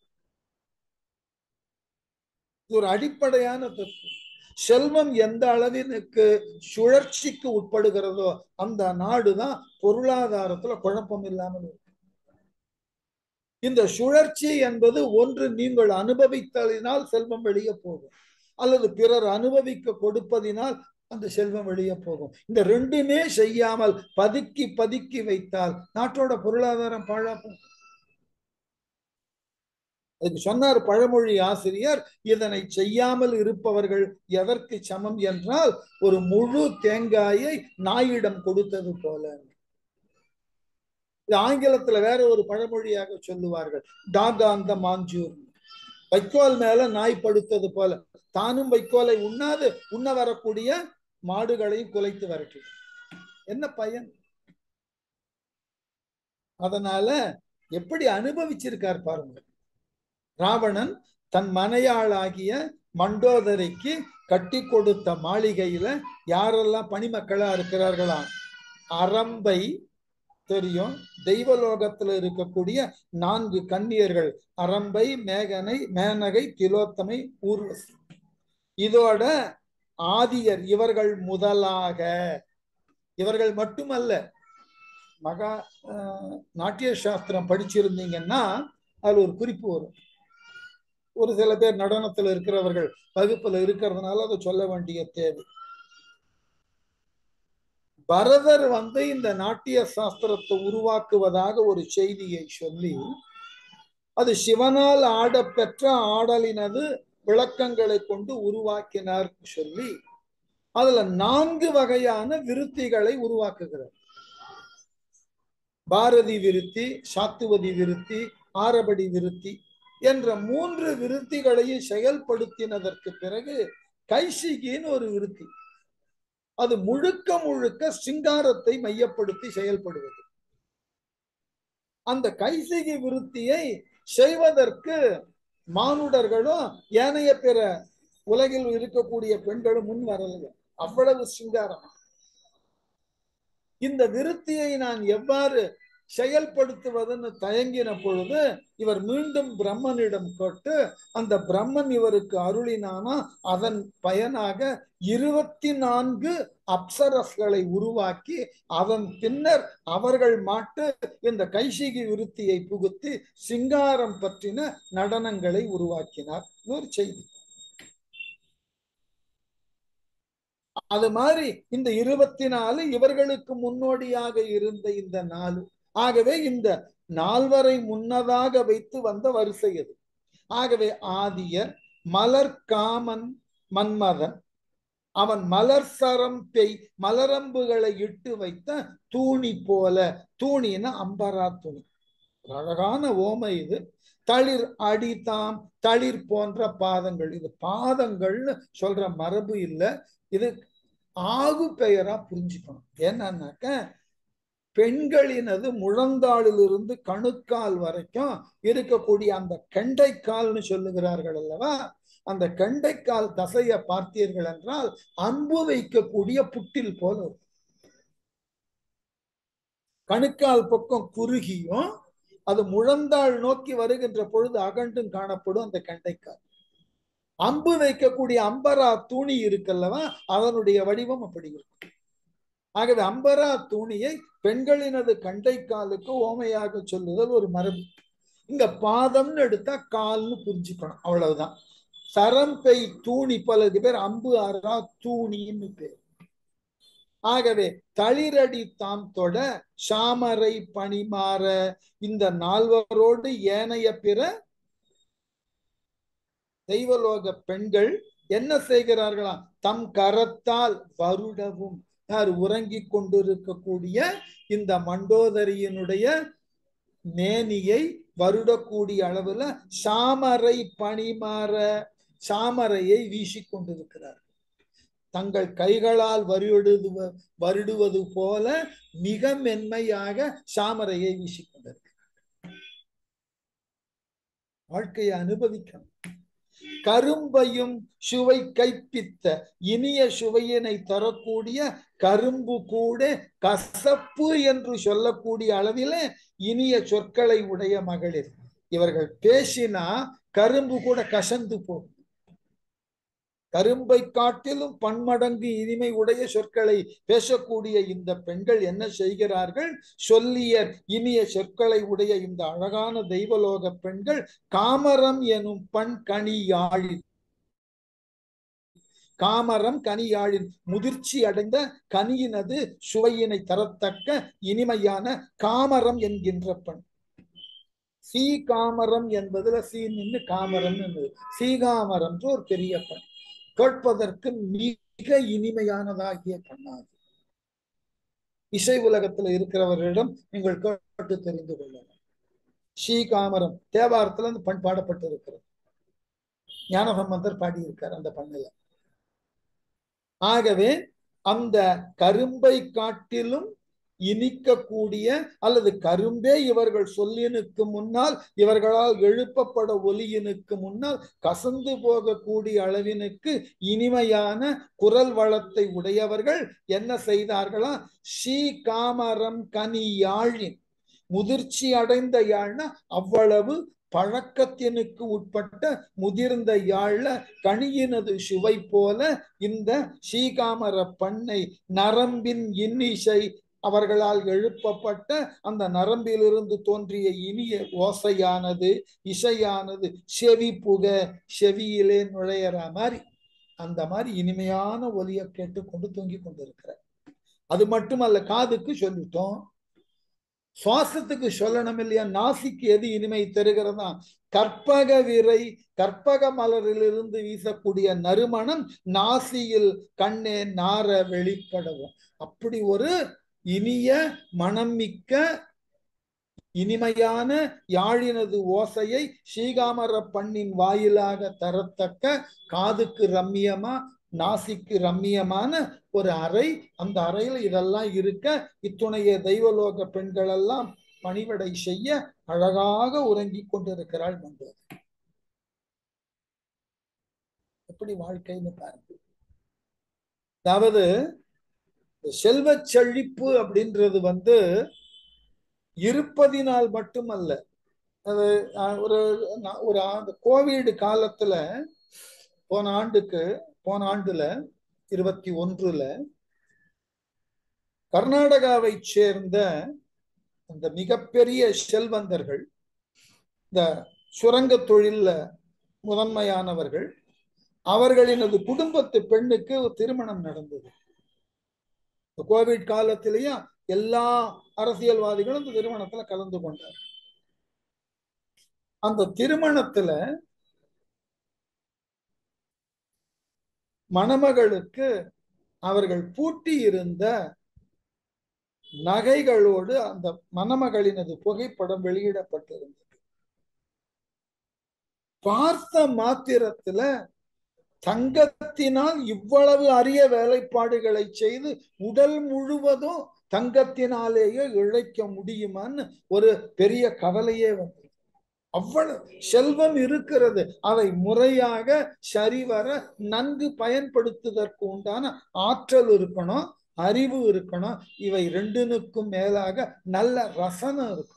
இது ஒரு அடிப்படையான தத்துவம் செல்வம் எந்த அளவிற்கு சுழற்சிக்கு உட்படுகிறதோ அந்த நாடுதான் பொருளாதாரத்துல குழப்பம் இல்லாமல் இருக்கும் இந்த சுழற்சி என்பது ஒன்று நீங்கள் அனுபவித்ததினால் செல்வம் வெளியே போகும் அல்லது பிறர் அனுபவிக்க கொடுப்பதினால் அந்த செல்வம் வெளியே போகும் இந்த ரெண்டுமே செய்யாமல் பதுக்கி பதுக்கி வைத்தால் நாட்டோட பொருளாதாரம் பாழாக்கும் அதுக்கு சொன்னார் பழமொழி ஆசிரியர் இதனை செய்யாமல் இருப்பவர்கள் எதற்கு சமம் என்றால் ஒரு முழு தேங்காயை நாயிடம் கொடுத்தது போல இது ஆங்கிலத்துல வேற ஒரு பழமொழியாக சொல்லுவார்கள் டாகா அந்த மாஞ்சூர் வைக்கோல் மேல நாய் படுத்தது போல தானும் வைக்கோலை உண்ணாது உண்ண வரக்கூடிய மாடுகளையும் குலைத்து வரட்டு என்ன பயன் அதனால எப்படி அனுபவிச்சிருக்கார் பாருங்க ராவணன் தன் மனையாளாகிய மண்டோதரைக்கு கட்டி கொடுத்த மாளிகையில யாரெல்லாம் பணிமக்களா இருக்கிறார்களா அரம்பை தெரியும் தெய்வலோகத்துல இருக்கக்கூடிய நான்கு கன்னியர்கள் அரம்பை மேகனை மேனகை திலோத்தமை ஊர்வசி இதோட ஆதியர் இவர்கள் முதலாக இவர்கள் மட்டுமல்ல மகா நாட்டிய சாஸ்திரம் படிச்சிருந்தீங்கன்னா அதுல ஒரு குறிப்பு வரும் ஒரு சில பேர் நடனத்துல இருக்கிறவர்கள் வகுப்புல இருக்கிறதுனால அதை சொல்ல வேண்டிய தேவை பரதர் வந்து இந்த நாட்டிய சாஸ்திரத்தை உருவாக்குவதாக ஒரு செய்தியை சொல்லி அது சிவனால் ஆடப்பெற்ற ஆடலினது விளக்கங்களை கொண்டு உருவாக்கினார் சொல்லி அதுல நான்கு வகையான விருத்திகளை உருவாக்குகிறார் பாரதி விருத்தி சாத்துவதி விருத்தி ஆரபடி விருத்தி என்ற மூன்று விருத்திகளையும் செயல்படுத்தினதற்கு பிறகு கைசிகின்னு ஒரு விருத்தி அது முழுக்க முழுக்க சிங்காரத்தை மையப்படுத்தி செயல்படுவது அந்த கைசிகி விருத்தியை செய்வதற்கு மானுடர்களும் ஏனைய பிற உலகில் இருக்கக்கூடிய பெண்களும் முன் வரல அவ்வளவு சிங்காரம் இந்த விருத்தியை நான் எவ்வாறு செயல்படுத்துவதுன்னு தயங்கின பொழுது இவர் மீண்டும் பிரம்மனிடம் கேட்டு அந்த பிரம்மன் இவருக்கு அருளினானா அதன் பயனாக இருபத்தி நான்கு அப்சரஸ்களை உருவாக்கி அதன் பின்னர் அவர்கள் மாட்டு இந்த கைசிகி விருத்தியை புகுத்தி சிங்காரம் பற்றின நடனங்களை உருவாக்கினார் ஒரு செய்தி அது மாதிரி இந்த இருபத்தி நாலு இவர்களுக்கு முன்னோடியாக இருந்த இந்த நாலு ஆகவே இந்த நால்வரை முன்னதாக வைத்து வந்த வரிசை அது ஆகவே ஆதியர் மலர் காமன் மன்மதன் அவன் மலர் சரம் பெய் மலரம்புகளை இட்டு வைத்த தூணி போல தூணின அம்பரா துணி அழகான ஓமை இது தளிர் அடிதாம் தளிர் போன்ற பாதங்கள் இது பாதங்கள்னு சொல்ற மரபு இல்லை இது ஆகு பெயரா புரிஞ்சுக்கணும் என்னன்னாக்க பெண்களினது முழந்தாளிலிருந்து கணுக்கால் வரைக்கும் இருக்கக்கூடிய அந்த கெண்டைக்கால்னு சொல்லுகிறார்கள் அல்லவா அந்த கெண்டைக்கால் தசைய பார்த்தீர்கள் என்றால் அன்பு வைக்கக்கூடிய புட்டில் போல கணுக்கால் பக்கம் குறுகியும் அது முழந்தாள் நோக்கி வருகின்ற பொழுது அகண்டும் காணப்படும் அந்த கெண்டைக்கால் அம்பு வைக்கக்கூடிய அம்பரா தூணி இருக்கல்லவா அதனுடைய வடிவம் அப்படி இருக்கும் ஆகவே அம்பரா தூணியை பெண்களினது கண்டைக்காலுக்கு ஓமையாக சொல்லுதல் ஒரு மரபு இங்க பாதம்னு எடுத்தா கால்னு புரிஞ்சுக்கணும் அவ்வளவுதான் சரம் பெய் தூணி பலருக்கு பேர் அம்பு அரா தூணின்னு பேர் ஆகவே தளிரடி தாம் தொட சாமரை பணிமாற இந்த நால்வரோடு ஏனைய பிற தெய்வலோக பெண்கள் என்ன செய்கிறார்களாம் தம் கரத்தால் வருடவும் யார் உறங்கி கொண்டிருக்கக்கூடிய இந்த மண்டோதரியினுடைய மேனியை வருடக்கூடிய அளவுல சாமரை பணிமாற சாமரையை வீசி கொண்டிருக்கிறார் தங்கள் கைகளால் வருடுவ வருடுவது போல மிக மென்மையாக சாமரையை வீசிக்கொண்டிருக்கிறார் வாழ்க்கையை அனுபவிக்கணும் கரும்பையும் சுவை கைப்பித்த இனிய சுவையினை தரக்கூடிய கரும்பு கூட கசப்பு என்று சொல்லக்கூடிய அளவிலே இனிய சொற்களை உடைய மகளிர் இவர்கள் பேசினா கரும்பு கூட கசந்து போகும் கரும்பை காட்டிலும் பன்மடங்கு இனிமை உடைய சொற்களை பேசக்கூடிய இந்த பெண்கள் என்ன செய்கிறார்கள் சொல்லியர் இனிய சொற்களை உடைய இந்த அழகான தெய்வலோக பெண்கள் காமரம் எனும் பண் கனியாழி காமரம் கனியாழின் முதிர்ச்சி அடைந்த கனியினது சுவையினை தரத்தக்க இனிமையான காமரம் என்கின்ற பெண் சீ காமரம் என்பதுல சீ நின்று காமரம் என்பது சீகாமரம் ஒரு பெரிய பெண் கேட்பதற்கு மிக இனிமையானதாகிய கண்ணாது இசை உலகத்துல இருக்கிறவர்களிடம் நீங்கள் கேட்டு தெரிந்து கொள்ளலாம் ஸ்ரீகாமரம் தேவாரத்துல அந்த பண் பாடப்பட்டு இருக்கிறது ஞானசம்பந்தர் பாடியிருக்கார் அந்த பண்ணுல ஆகவே அந்த கரும்பை காட்டிலும் இனிக்கக்கூடிய அல்லது கரும்பே இவர்கள் சொல்லினுக்கு முன்னால் இவர்களால் எழுப்பப்பட ஒலியினுக்கு முன்னால் கசந்து போகக்கூடிய அளவினுக்கு இனிமையான குரல் வளத்தை உடையவர்கள் என்ன செய்தார்களா ஸ்ரீ காமரம் கனி யாழின் முதிர்ச்சி அடைந்த யாழ்னா அவ்வளவு பழக்கத்தினுக்கு உட்பட்ட முதிர்ந்த யாழ்ல கனியினது சுவை போல இந்த ஸ்ரீகாமர பண்ணை நரம்பின் இன்னிசை அவர்களால் எழுப்பப்பட்ட அந்த நரம்பிலிருந்து தோன்றிய இனிய ஓசையானது இசையானது செவி புக செவியிலே நுழையிற மாதிரி அந்த மாதிரி இனிமையான ஒலியை கேட்டுக்கொண்டு தூங்கி கொண்டிருக்கிறார் அது மட்டுமல்ல காதுக்கு சொல்லிட்டோம் சுவாசத்துக்கு சொல்லணும் இல்லையா நாசிக்கு எது இனிமை தருகிறதா கற்பக விரை கற்பக மலரிலிருந்து வீசக்கூடிய நறுமணம் நாசியில் கண்ணே நார வெளிப்படவும் அப்படி ஒரு இனிய மனம் மிக்க இனிமையான யாழினது ஓசையை ஸ்ரீகாமர பண்ணின் வாயிலாக தரத்தக்க காதுக்கு ரம்மியமா நாசிக்கு ரம்மியமான ஒரு அறை அந்த அறையில் இதெல்லாம் இருக்க இத்துணைய தெய்வலோக பெண்கள் எல்லாம் பணிவடை செய்ய அழகாக உறங்கிக் கொண்டிருக்கிறாள் மண்டோதரி எப்படி வாழ்க்கைன்னு பாருங்க அதாவது செல்வ செழிப்பு அப்படின்றது வந்து இருப்பதினால் மட்டுமல்ல அது ஒரு ஒரு அந்த கோவிட் காலத்துல போன ஆண்டுக்கு போன ஆண்டுல இருபத்தி ஒன்றுல கர்நாடகாவை சேர்ந்த அந்த மிகப்பெரிய செல்வந்தர்கள் இந்த சுரங்க தொழில்ல முதன்மையானவர்கள் அவர்களினது குடும்பத்து பெண்ணுக்கு திருமணம் நடந்தது கோவிட் காலத்திலேயும் எல்லா அரசியல்வாதிகளும் இந்த திருமணத்துல கலந்து கொண்டார் அந்த திருமணத்துல மணமகளுக்கு அவர்கள் பூட்டி இருந்த நகைகளோடு அந்த மணமகளினது புகைப்படம் வெளியிடப்பட்டிருந்தது பார்த்த மாத்திரத்துல தங்கத்தினால் இவ்வளவு அரிய வேலைப்பாடுகளை செய்து உடல் முழுவதும் தங்கத்தினாலேயே இழைக்க முடியுமான்னு ஒரு பெரிய கவலையே வந்தது அவ்வளவு செல்வம் இருக்கிறது அதை முறையாக சரிவர நன்கு பயன்படுத்துவதற்கு உண்டான ஆற்றல் இருக்கணும் அறிவு இருக்கணும் இவை ரெண்டுனுக்கும் மேலாக நல்ல ரசனம் இருக்கும்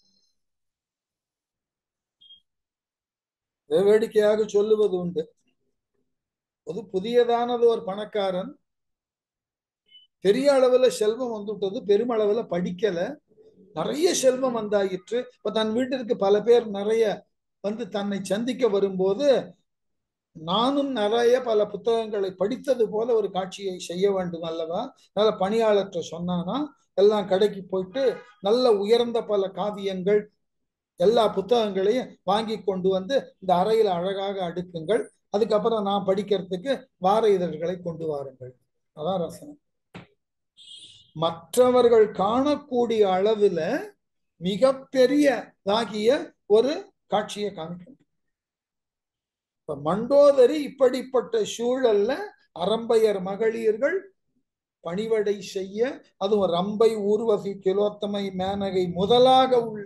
வேடிக்கையாக சொல்லுவது உண்டு ஒரு புதியதானது ஒரு பணக்காரன் பெரிய அளவுல செல்வம் வந்துவிட்டது பெருமளவுல படிக்கல நிறைய செல்வம் வந்தாயிற்று இப்ப தன் வீட்டிற்கு பல பேர் நிறைய வந்து தன்னை சந்திக்க வரும்போது நானும் நிறைய பல புத்தகங்களை படித்தது போல ஒரு காட்சியை செய்ய வேண்டும் அல்லவா நல்ல பணியாளர்கிட்ட சொன்னானா எல்லாம் கடைக்கு போயிட்டு நல்ல உயர்ந்த பல காவியங்கள் எல்லா புத்தகங்களையும் வாங்கி கொண்டு வந்து இந்த அறையில அழகாக அடுக்குங்கள் அதுக்கப்புறம் நான் படிக்கிறதுக்கு வார இதழ்களை கொண்டு வாருங்கள் அதான் ரசனம் மற்றவர்கள் காணக்கூடிய அளவுல மிகப்பெரியதாகிய ஒரு காட்சியை காமிக்கணும் இப்ப மண்டோதரி இப்படிப்பட்ட சூழல்ல அரம்பையர் மகளிர்கள் பணிவடை செய்ய அதுவும் ரம்பை ஊர்வசி கிலோத்தமை மேனகை முதலாக உள்ள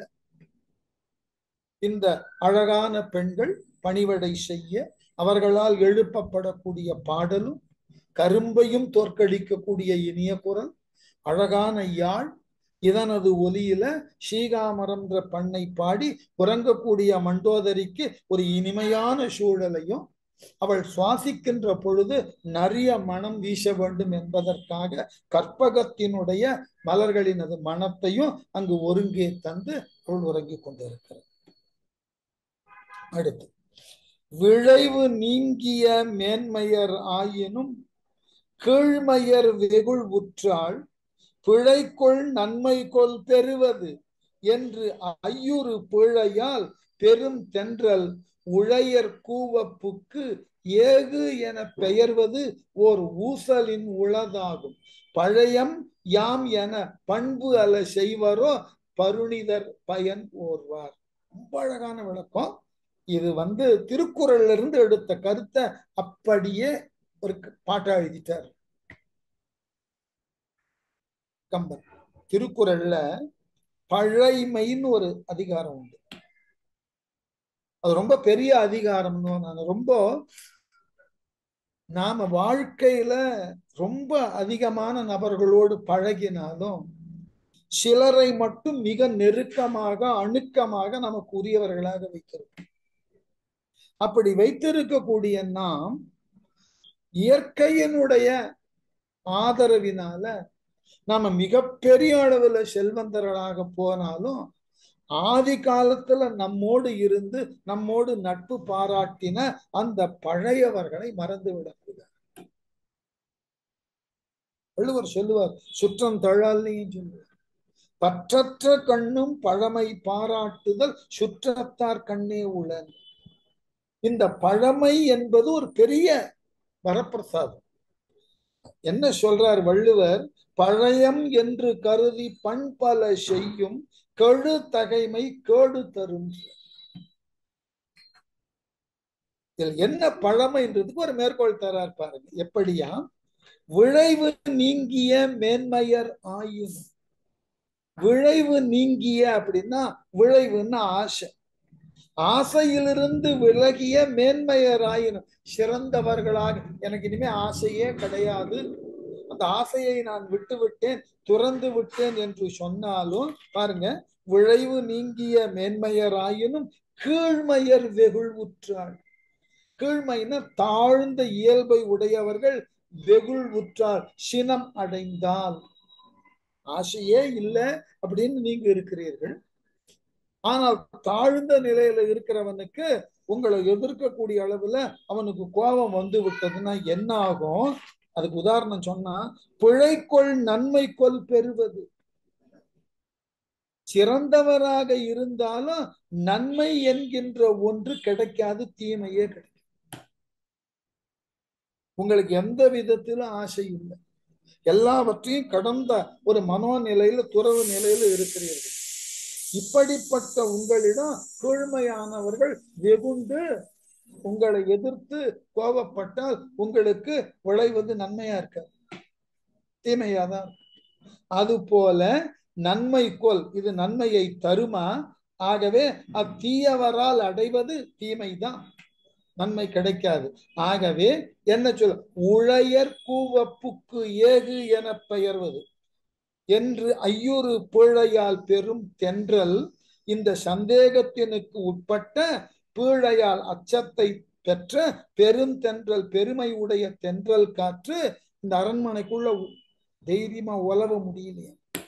இந்த அழகான பெண்கள் பணிவடை செய்ய அவர்களால் எழுப்பப்படக்கூடிய பாடலும் கரும்பையும் தோற்கடிக்கக்கூடிய இனிய குரல் அழகான யாழ் இதனது ஒலியில ஸ்ரீகாமரம்ன்ற பண்ணை பாடி உறங்கக்கூடிய மண்டோதரிக்கு ஒரு இனிமையான சூழலையும் அவள் சுவாசிக்கின்ற பொழுது நிறைய மனம் வீச வேண்டும் என்பதற்காக கற்பகத்தினுடைய மலர்களினது மனத்தையும் அங்கு ஒருங்கே தந்து அவள் உறங்கிக் கொண்டிருக்கிறார் அடுத்து விளைவு நீங்கிய மேன்மையர் ஆயினும் கீழ்மையர் வெகுள் உற்றாள் பிழைக்குள் நன்மை கொல் பெறுவது என்று ஐயுறு பிழையால் பெரும் தென்றல் உழையர் கூவப்புக்கு ஏகு என பெயர்வது ஓர் ஊசலின் உளதாகும் பழையம் யாம் என பண்பு அல செய்வரோ பருணிதர் பயன் ஓர்வார் ரொம்ப அழகான விளக்கம் இது வந்து திருக்குறள்ல இருந்து எடுத்த கருத்தை அப்படியே ஒரு பாட்டா எழுதிட்டார் கம்பன் திருக்குறள்ல பழைமைன்னு ஒரு அதிகாரம் உண்டு அது ரொம்ப பெரிய அதிகாரம்னு நான் ரொம்ப நாம வாழ்க்கையில ரொம்ப அதிகமான நபர்களோடு பழகினாலும் சிலரை மட்டும் மிக நெருக்கமாக அணுக்கமாக நமக்கு உரியவர்களாக வைத்திருக்கோம் அப்படி வைத்திருக்கக்கூடிய நாம் இயற்கையினுடைய ஆதரவினால நாம மிகப்பெரிய அளவுல செல்வந்தர்களாக போனாலும் ஆதி காலத்துல நம்மோடு இருந்து நம்மோடு நட்பு பாராட்டின அந்த பழையவர்களை மறந்து விடக்கூடாது வள்ளுவர் சொல்லுவார் சுற்றம் தழால்லையும் சொல்லுவார் பற்றற்ற கண்ணும் பழமை பாராட்டுதல் சுற்றத்தார் கண்ணே உளன் இந்த பழமை என்பது ஒரு பெரிய வரப்பிரசாதம் என்ன சொல்றார் வள்ளுவர் பழையம் என்று கருதி பண்பல செய்யும் கெழு தகைமை கேடு தரும் இதில் என்ன பழமைன்றதுக்கு ஒரு மேற்கோள் தரார் பாருங்க எப்படியா விளைவு நீங்கிய மேன்மையர் ஆயின் விளைவு நீங்கிய அப்படின்னா விளைவுன்னா ஆசை ஆசையிலிருந்து விலகிய மேன்மையராயினும் சிறந்தவர்களாக எனக்கு இனிமே ஆசையே கிடையாது அந்த ஆசையை நான் விட்டு விட்டேன் துறந்து விட்டேன் என்று சொன்னாலும் பாருங்க விளைவு நீங்கிய மேன்மையராயினும் கீழ்மையர் வெகுள் உற்றாள் கீழ்மைன்னா தாழ்ந்த இயல்பை உடையவர்கள் வெகுள் உற்றார் சினம் அடைந்தால் ஆசையே இல்லை அப்படின்னு நீங்க இருக்கிறீர்கள் ஆனால் தாழ்ந்த நிலையில இருக்கிறவனுக்கு உங்களை எதிர்க்கக்கூடிய அளவுல அவனுக்கு கோபம் வந்து விட்டதுன்னா என்ன ஆகும் அதுக்கு உதாரணம் சொன்னா பிழைக்கொள் நன்மை கொல் பெறுவது சிறந்தவராக இருந்தாலும் நன்மை என்கின்ற ஒன்று கிடைக்காது தீமையே கிடைக்கும் உங்களுக்கு எந்த விதத்திலும் ஆசை இல்லை எல்லாவற்றையும் கடந்த ஒரு மனோநிலையில துறவு நிலையில இருக்கிறீர்கள் இப்படிப்பட்ட உங்களிடம் கீழ்மையானவர்கள் வெகுண்டு உங்களை எதிர்த்து கோபப்பட்டால் உங்களுக்கு விளைவது நன்மையா இருக்க தீமையாதான் அது போல நன்மை கொல் இது நன்மையை தருமா ஆகவே அத்தீயவரால் அடைவது தீமைதான் நன்மை கிடைக்காது ஆகவே என்ன சொல்ல உழையர் கூவப்புக்கு ஏகு என பெயர்வது என்று ஐயுறு பீழையால் பெரும் தென்றல் இந்த சந்தேகத்தினுக்கு உட்பட்ட பீழையால் அச்சத்தை பெற்ற பெருந்தென்றல் பெருமை உடைய தென்றல் காற்று இந்த அரண்மனைக்குள்ள தைரியமா உலவ முடியலையே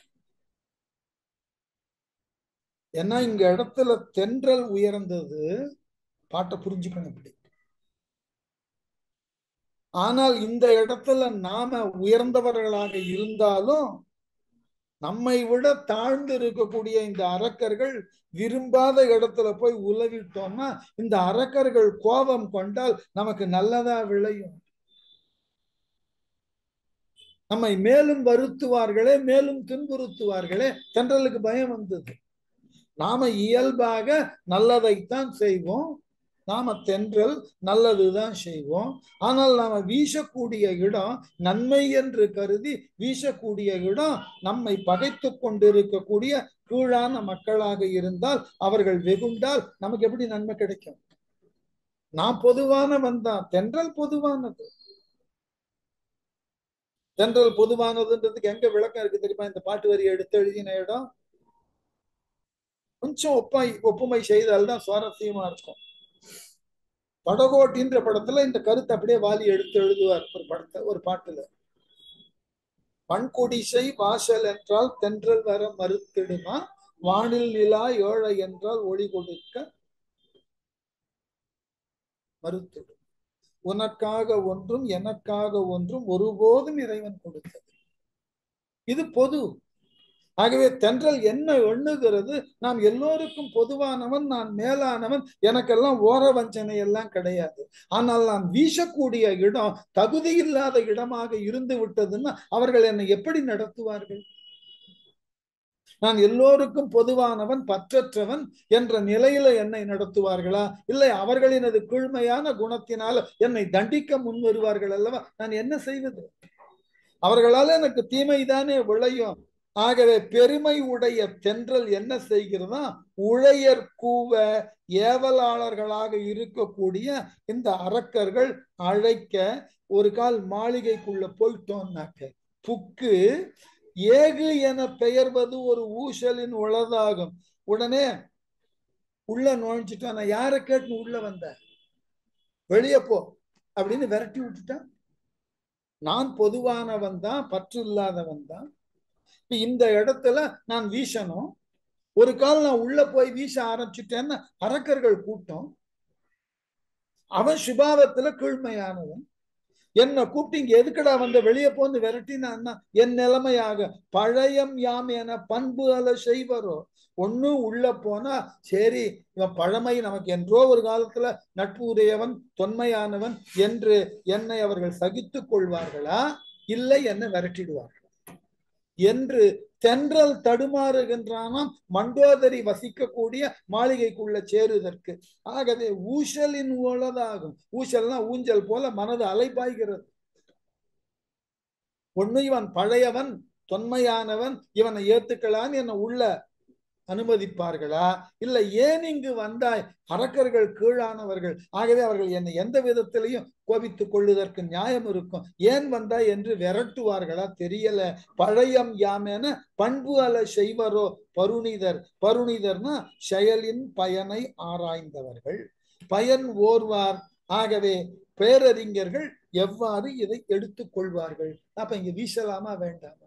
ஏன்னா இங்க இடத்துல தென்றல் உயர்ந்தது பாட்டை புரிஞ்சுக்கணும் இப்படி ஆனால் இந்த இடத்துல நாம உயர்ந்தவர்களாக இருந்தாலும் நம்மை விட தாழ்ந்து இருக்கக்கூடிய இந்த அரக்கர்கள் விரும்பாத இடத்துல போய் உலவிட்டோம்னா இந்த அரக்கர்கள் கோபம் கொண்டால் நமக்கு நல்லதா விளையும் நம்மை மேலும் வருத்துவார்களே மேலும் துன்புறுத்துவார்களே தென்றலுக்கு பயம் வந்தது நாம இயல்பாக நல்லதைத்தான் செய்வோம் நாம தென்றல் நல்லதுதான் செய்வோம் ஆனால் நாம வீசக்கூடிய இடம் நன்மை என்று கருதி வீசக்கூடிய இடம் நம்மை பகைத்து கொண்டிருக்கக்கூடிய கீழான மக்களாக இருந்தால் அவர்கள் வெகுண்டால் நமக்கு எப்படி நன்மை கிடைக்கும் நான் பொதுவானவன் தான் தென்றல் பொதுவானது தென்றல் பொதுவானதுன்றதுக்கு எங்க விளக்கம் இருக்கு தெரியுமா இந்த பாட்டு வரி எடுத்து எழுதின இடம் கொஞ்சம் ஒப்பாய் ஒப்புமை செய்தால்தான் சுவாரஸ்யமா இருக்கும் படகோட்டின்ற படத்துல இந்த கருத்தை அப்படியே வாலி எடுத்து எழுதுவார் ஒரு படத்தை ஒரு பாட்டுல பண்குடிசை வாசல் என்றால் தென்றல் வர மறுத்திடுமா வானில் நிலா ஏழை என்றால் ஒளி கொடுக்க மறுத்திடும் உனக்காக ஒன்றும் எனக்காக ஒன்றும் ஒருபோதும் இறைவன் கொடுத்தது இது பொது ஆகவே தென்றல் என்ன எண்ணுகிறது நாம் எல்லோருக்கும் பொதுவானவன் நான் மேலானவன் எனக்கெல்லாம் ஓர வஞ்சனை எல்லாம் கிடையாது ஆனால் நான் வீசக்கூடிய இடம் தகுதி இல்லாத இடமாக இருந்து விட்டதுன்னா அவர்கள் என்னை எப்படி நடத்துவார்கள் நான் எல்லோருக்கும் பொதுவானவன் பற்றற்றவன் என்ற நிலையில என்னை நடத்துவார்களா இல்லை அவர்களினது கீழ்மையான குணத்தினால என்னை தண்டிக்க முன் வருவார்கள் அல்லவா நான் என்ன செய்வது அவர்களால எனக்கு தீமைதானே விளையும் ஆகவே பெருமை உடைய தென்றல் என்ன செய்கிறதா உழையர் கூவ ஏவலாளர்களாக இருக்கக்கூடிய இந்த அரக்கர்கள் அழைக்க ஒரு கால் மாளிகைக்குள்ள போயிட்டோம்னாக்க புக்கு ஏகு என பெயர்வது ஒரு ஊசலின் உளதாகும் உடனே உள்ள நுழைஞ்சிட்டான் நான் யாரை கேட்டு உள்ள வந்த வெளியே போ அப்படின்னு விரட்டி விட்டுட்டான் நான் பொதுவானவன் தான் பற்று இல்லாதவன் தான் இந்த இடத்துல நான் வீசணும் ஒரு கால் நான் உள்ள போய் வீச ஆரம்பிச்சுட்டேன்னு அரக்கர்கள் கூட்டம் அவன் சுபாவத்துல கீழ்மையானவன் என்ன கூப்பிட்டு இங்க எதுக்கடா வந்த வெளியே போன்னு விரட்டினா என் நிலைமையாக பழையம் யாம் என பண்பு அல செய்வரோ ஒண்ணு உள்ள போனா சரி இவன் பழமை நமக்கு என்றோ ஒரு காலத்துல நட்பு உடையவன் தொன்மையானவன் என்று என்னை அவர்கள் சகித்துக் கொள்வார்களா இல்லை என்னை விரட்டிடுவார்கள் என்று தென்றல் தடுமாறுகின்றானாம் மண்டோதரி வசிக்கக்கூடிய மாளிகைக்குள்ள சேருதற்கு ஆகவே ஊசலின் உளதாகும் ஊசல்னா ஊஞ்சல் போல மனது அலைபாய்கிறது ஒண்ணு இவன் பழையவன் தொன்மையானவன் இவனை ஏத்துக்கலாம் என்ன உள்ள அனுமதிப்பார்களா இல்ல ஏன் இங்கு வந்தாய் அரக்கர்கள் கீழானவர்கள் ஆகவே அவர்கள் என்னை எந்த விதத்திலையும் கோபித்துக் கொள்ளுவதற்கு நியாயம் இருக்கும் ஏன் வந்தாய் என்று விரட்டுவார்களா தெரியல பழையம் யாம் என பண்பு அல செய்வரோ பருணிதர் பருணிதர்னா செயலின் பயனை ஆராய்ந்தவர்கள் பயன் ஓர்வார் ஆகவே பேரறிஞர்கள் எவ்வாறு இதை எடுத்துக் கொள்வார்கள் அப்ப இங்க வீசலாமா வேண்டாமா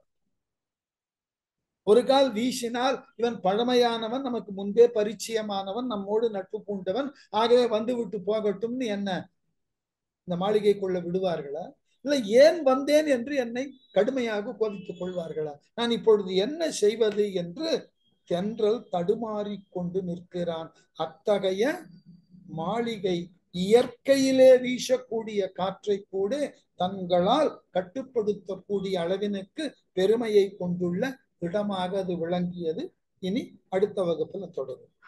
ஒரு கால் வீசினால் இவன் பழமையானவன் நமக்கு முன்பே பரிச்சயமானவன் நம்மோடு நட்பு பூண்டவன் ஆகவே வந்து விட்டு போகட்டும்னு என்ன இந்த மாளிகைக்குள்ள விடுவார்களா இல்ல ஏன் வந்தேன் என்று என்னை கடுமையாக கோபித்துக் கொள்வார்களா நான் இப்பொழுது என்ன செய்வது என்று தென்றல் தடுமாறி கொண்டு நிற்கிறான் அத்தகைய மாளிகை இயற்கையிலே வீசக்கூடிய காற்றை கூட தங்களால் கட்டுப்படுத்தக்கூடிய அளவினுக்கு பெருமையை கொண்டுள்ள இடமாக அது விளங்கியது இனி அடுத்த வகுப்புல தொடரும்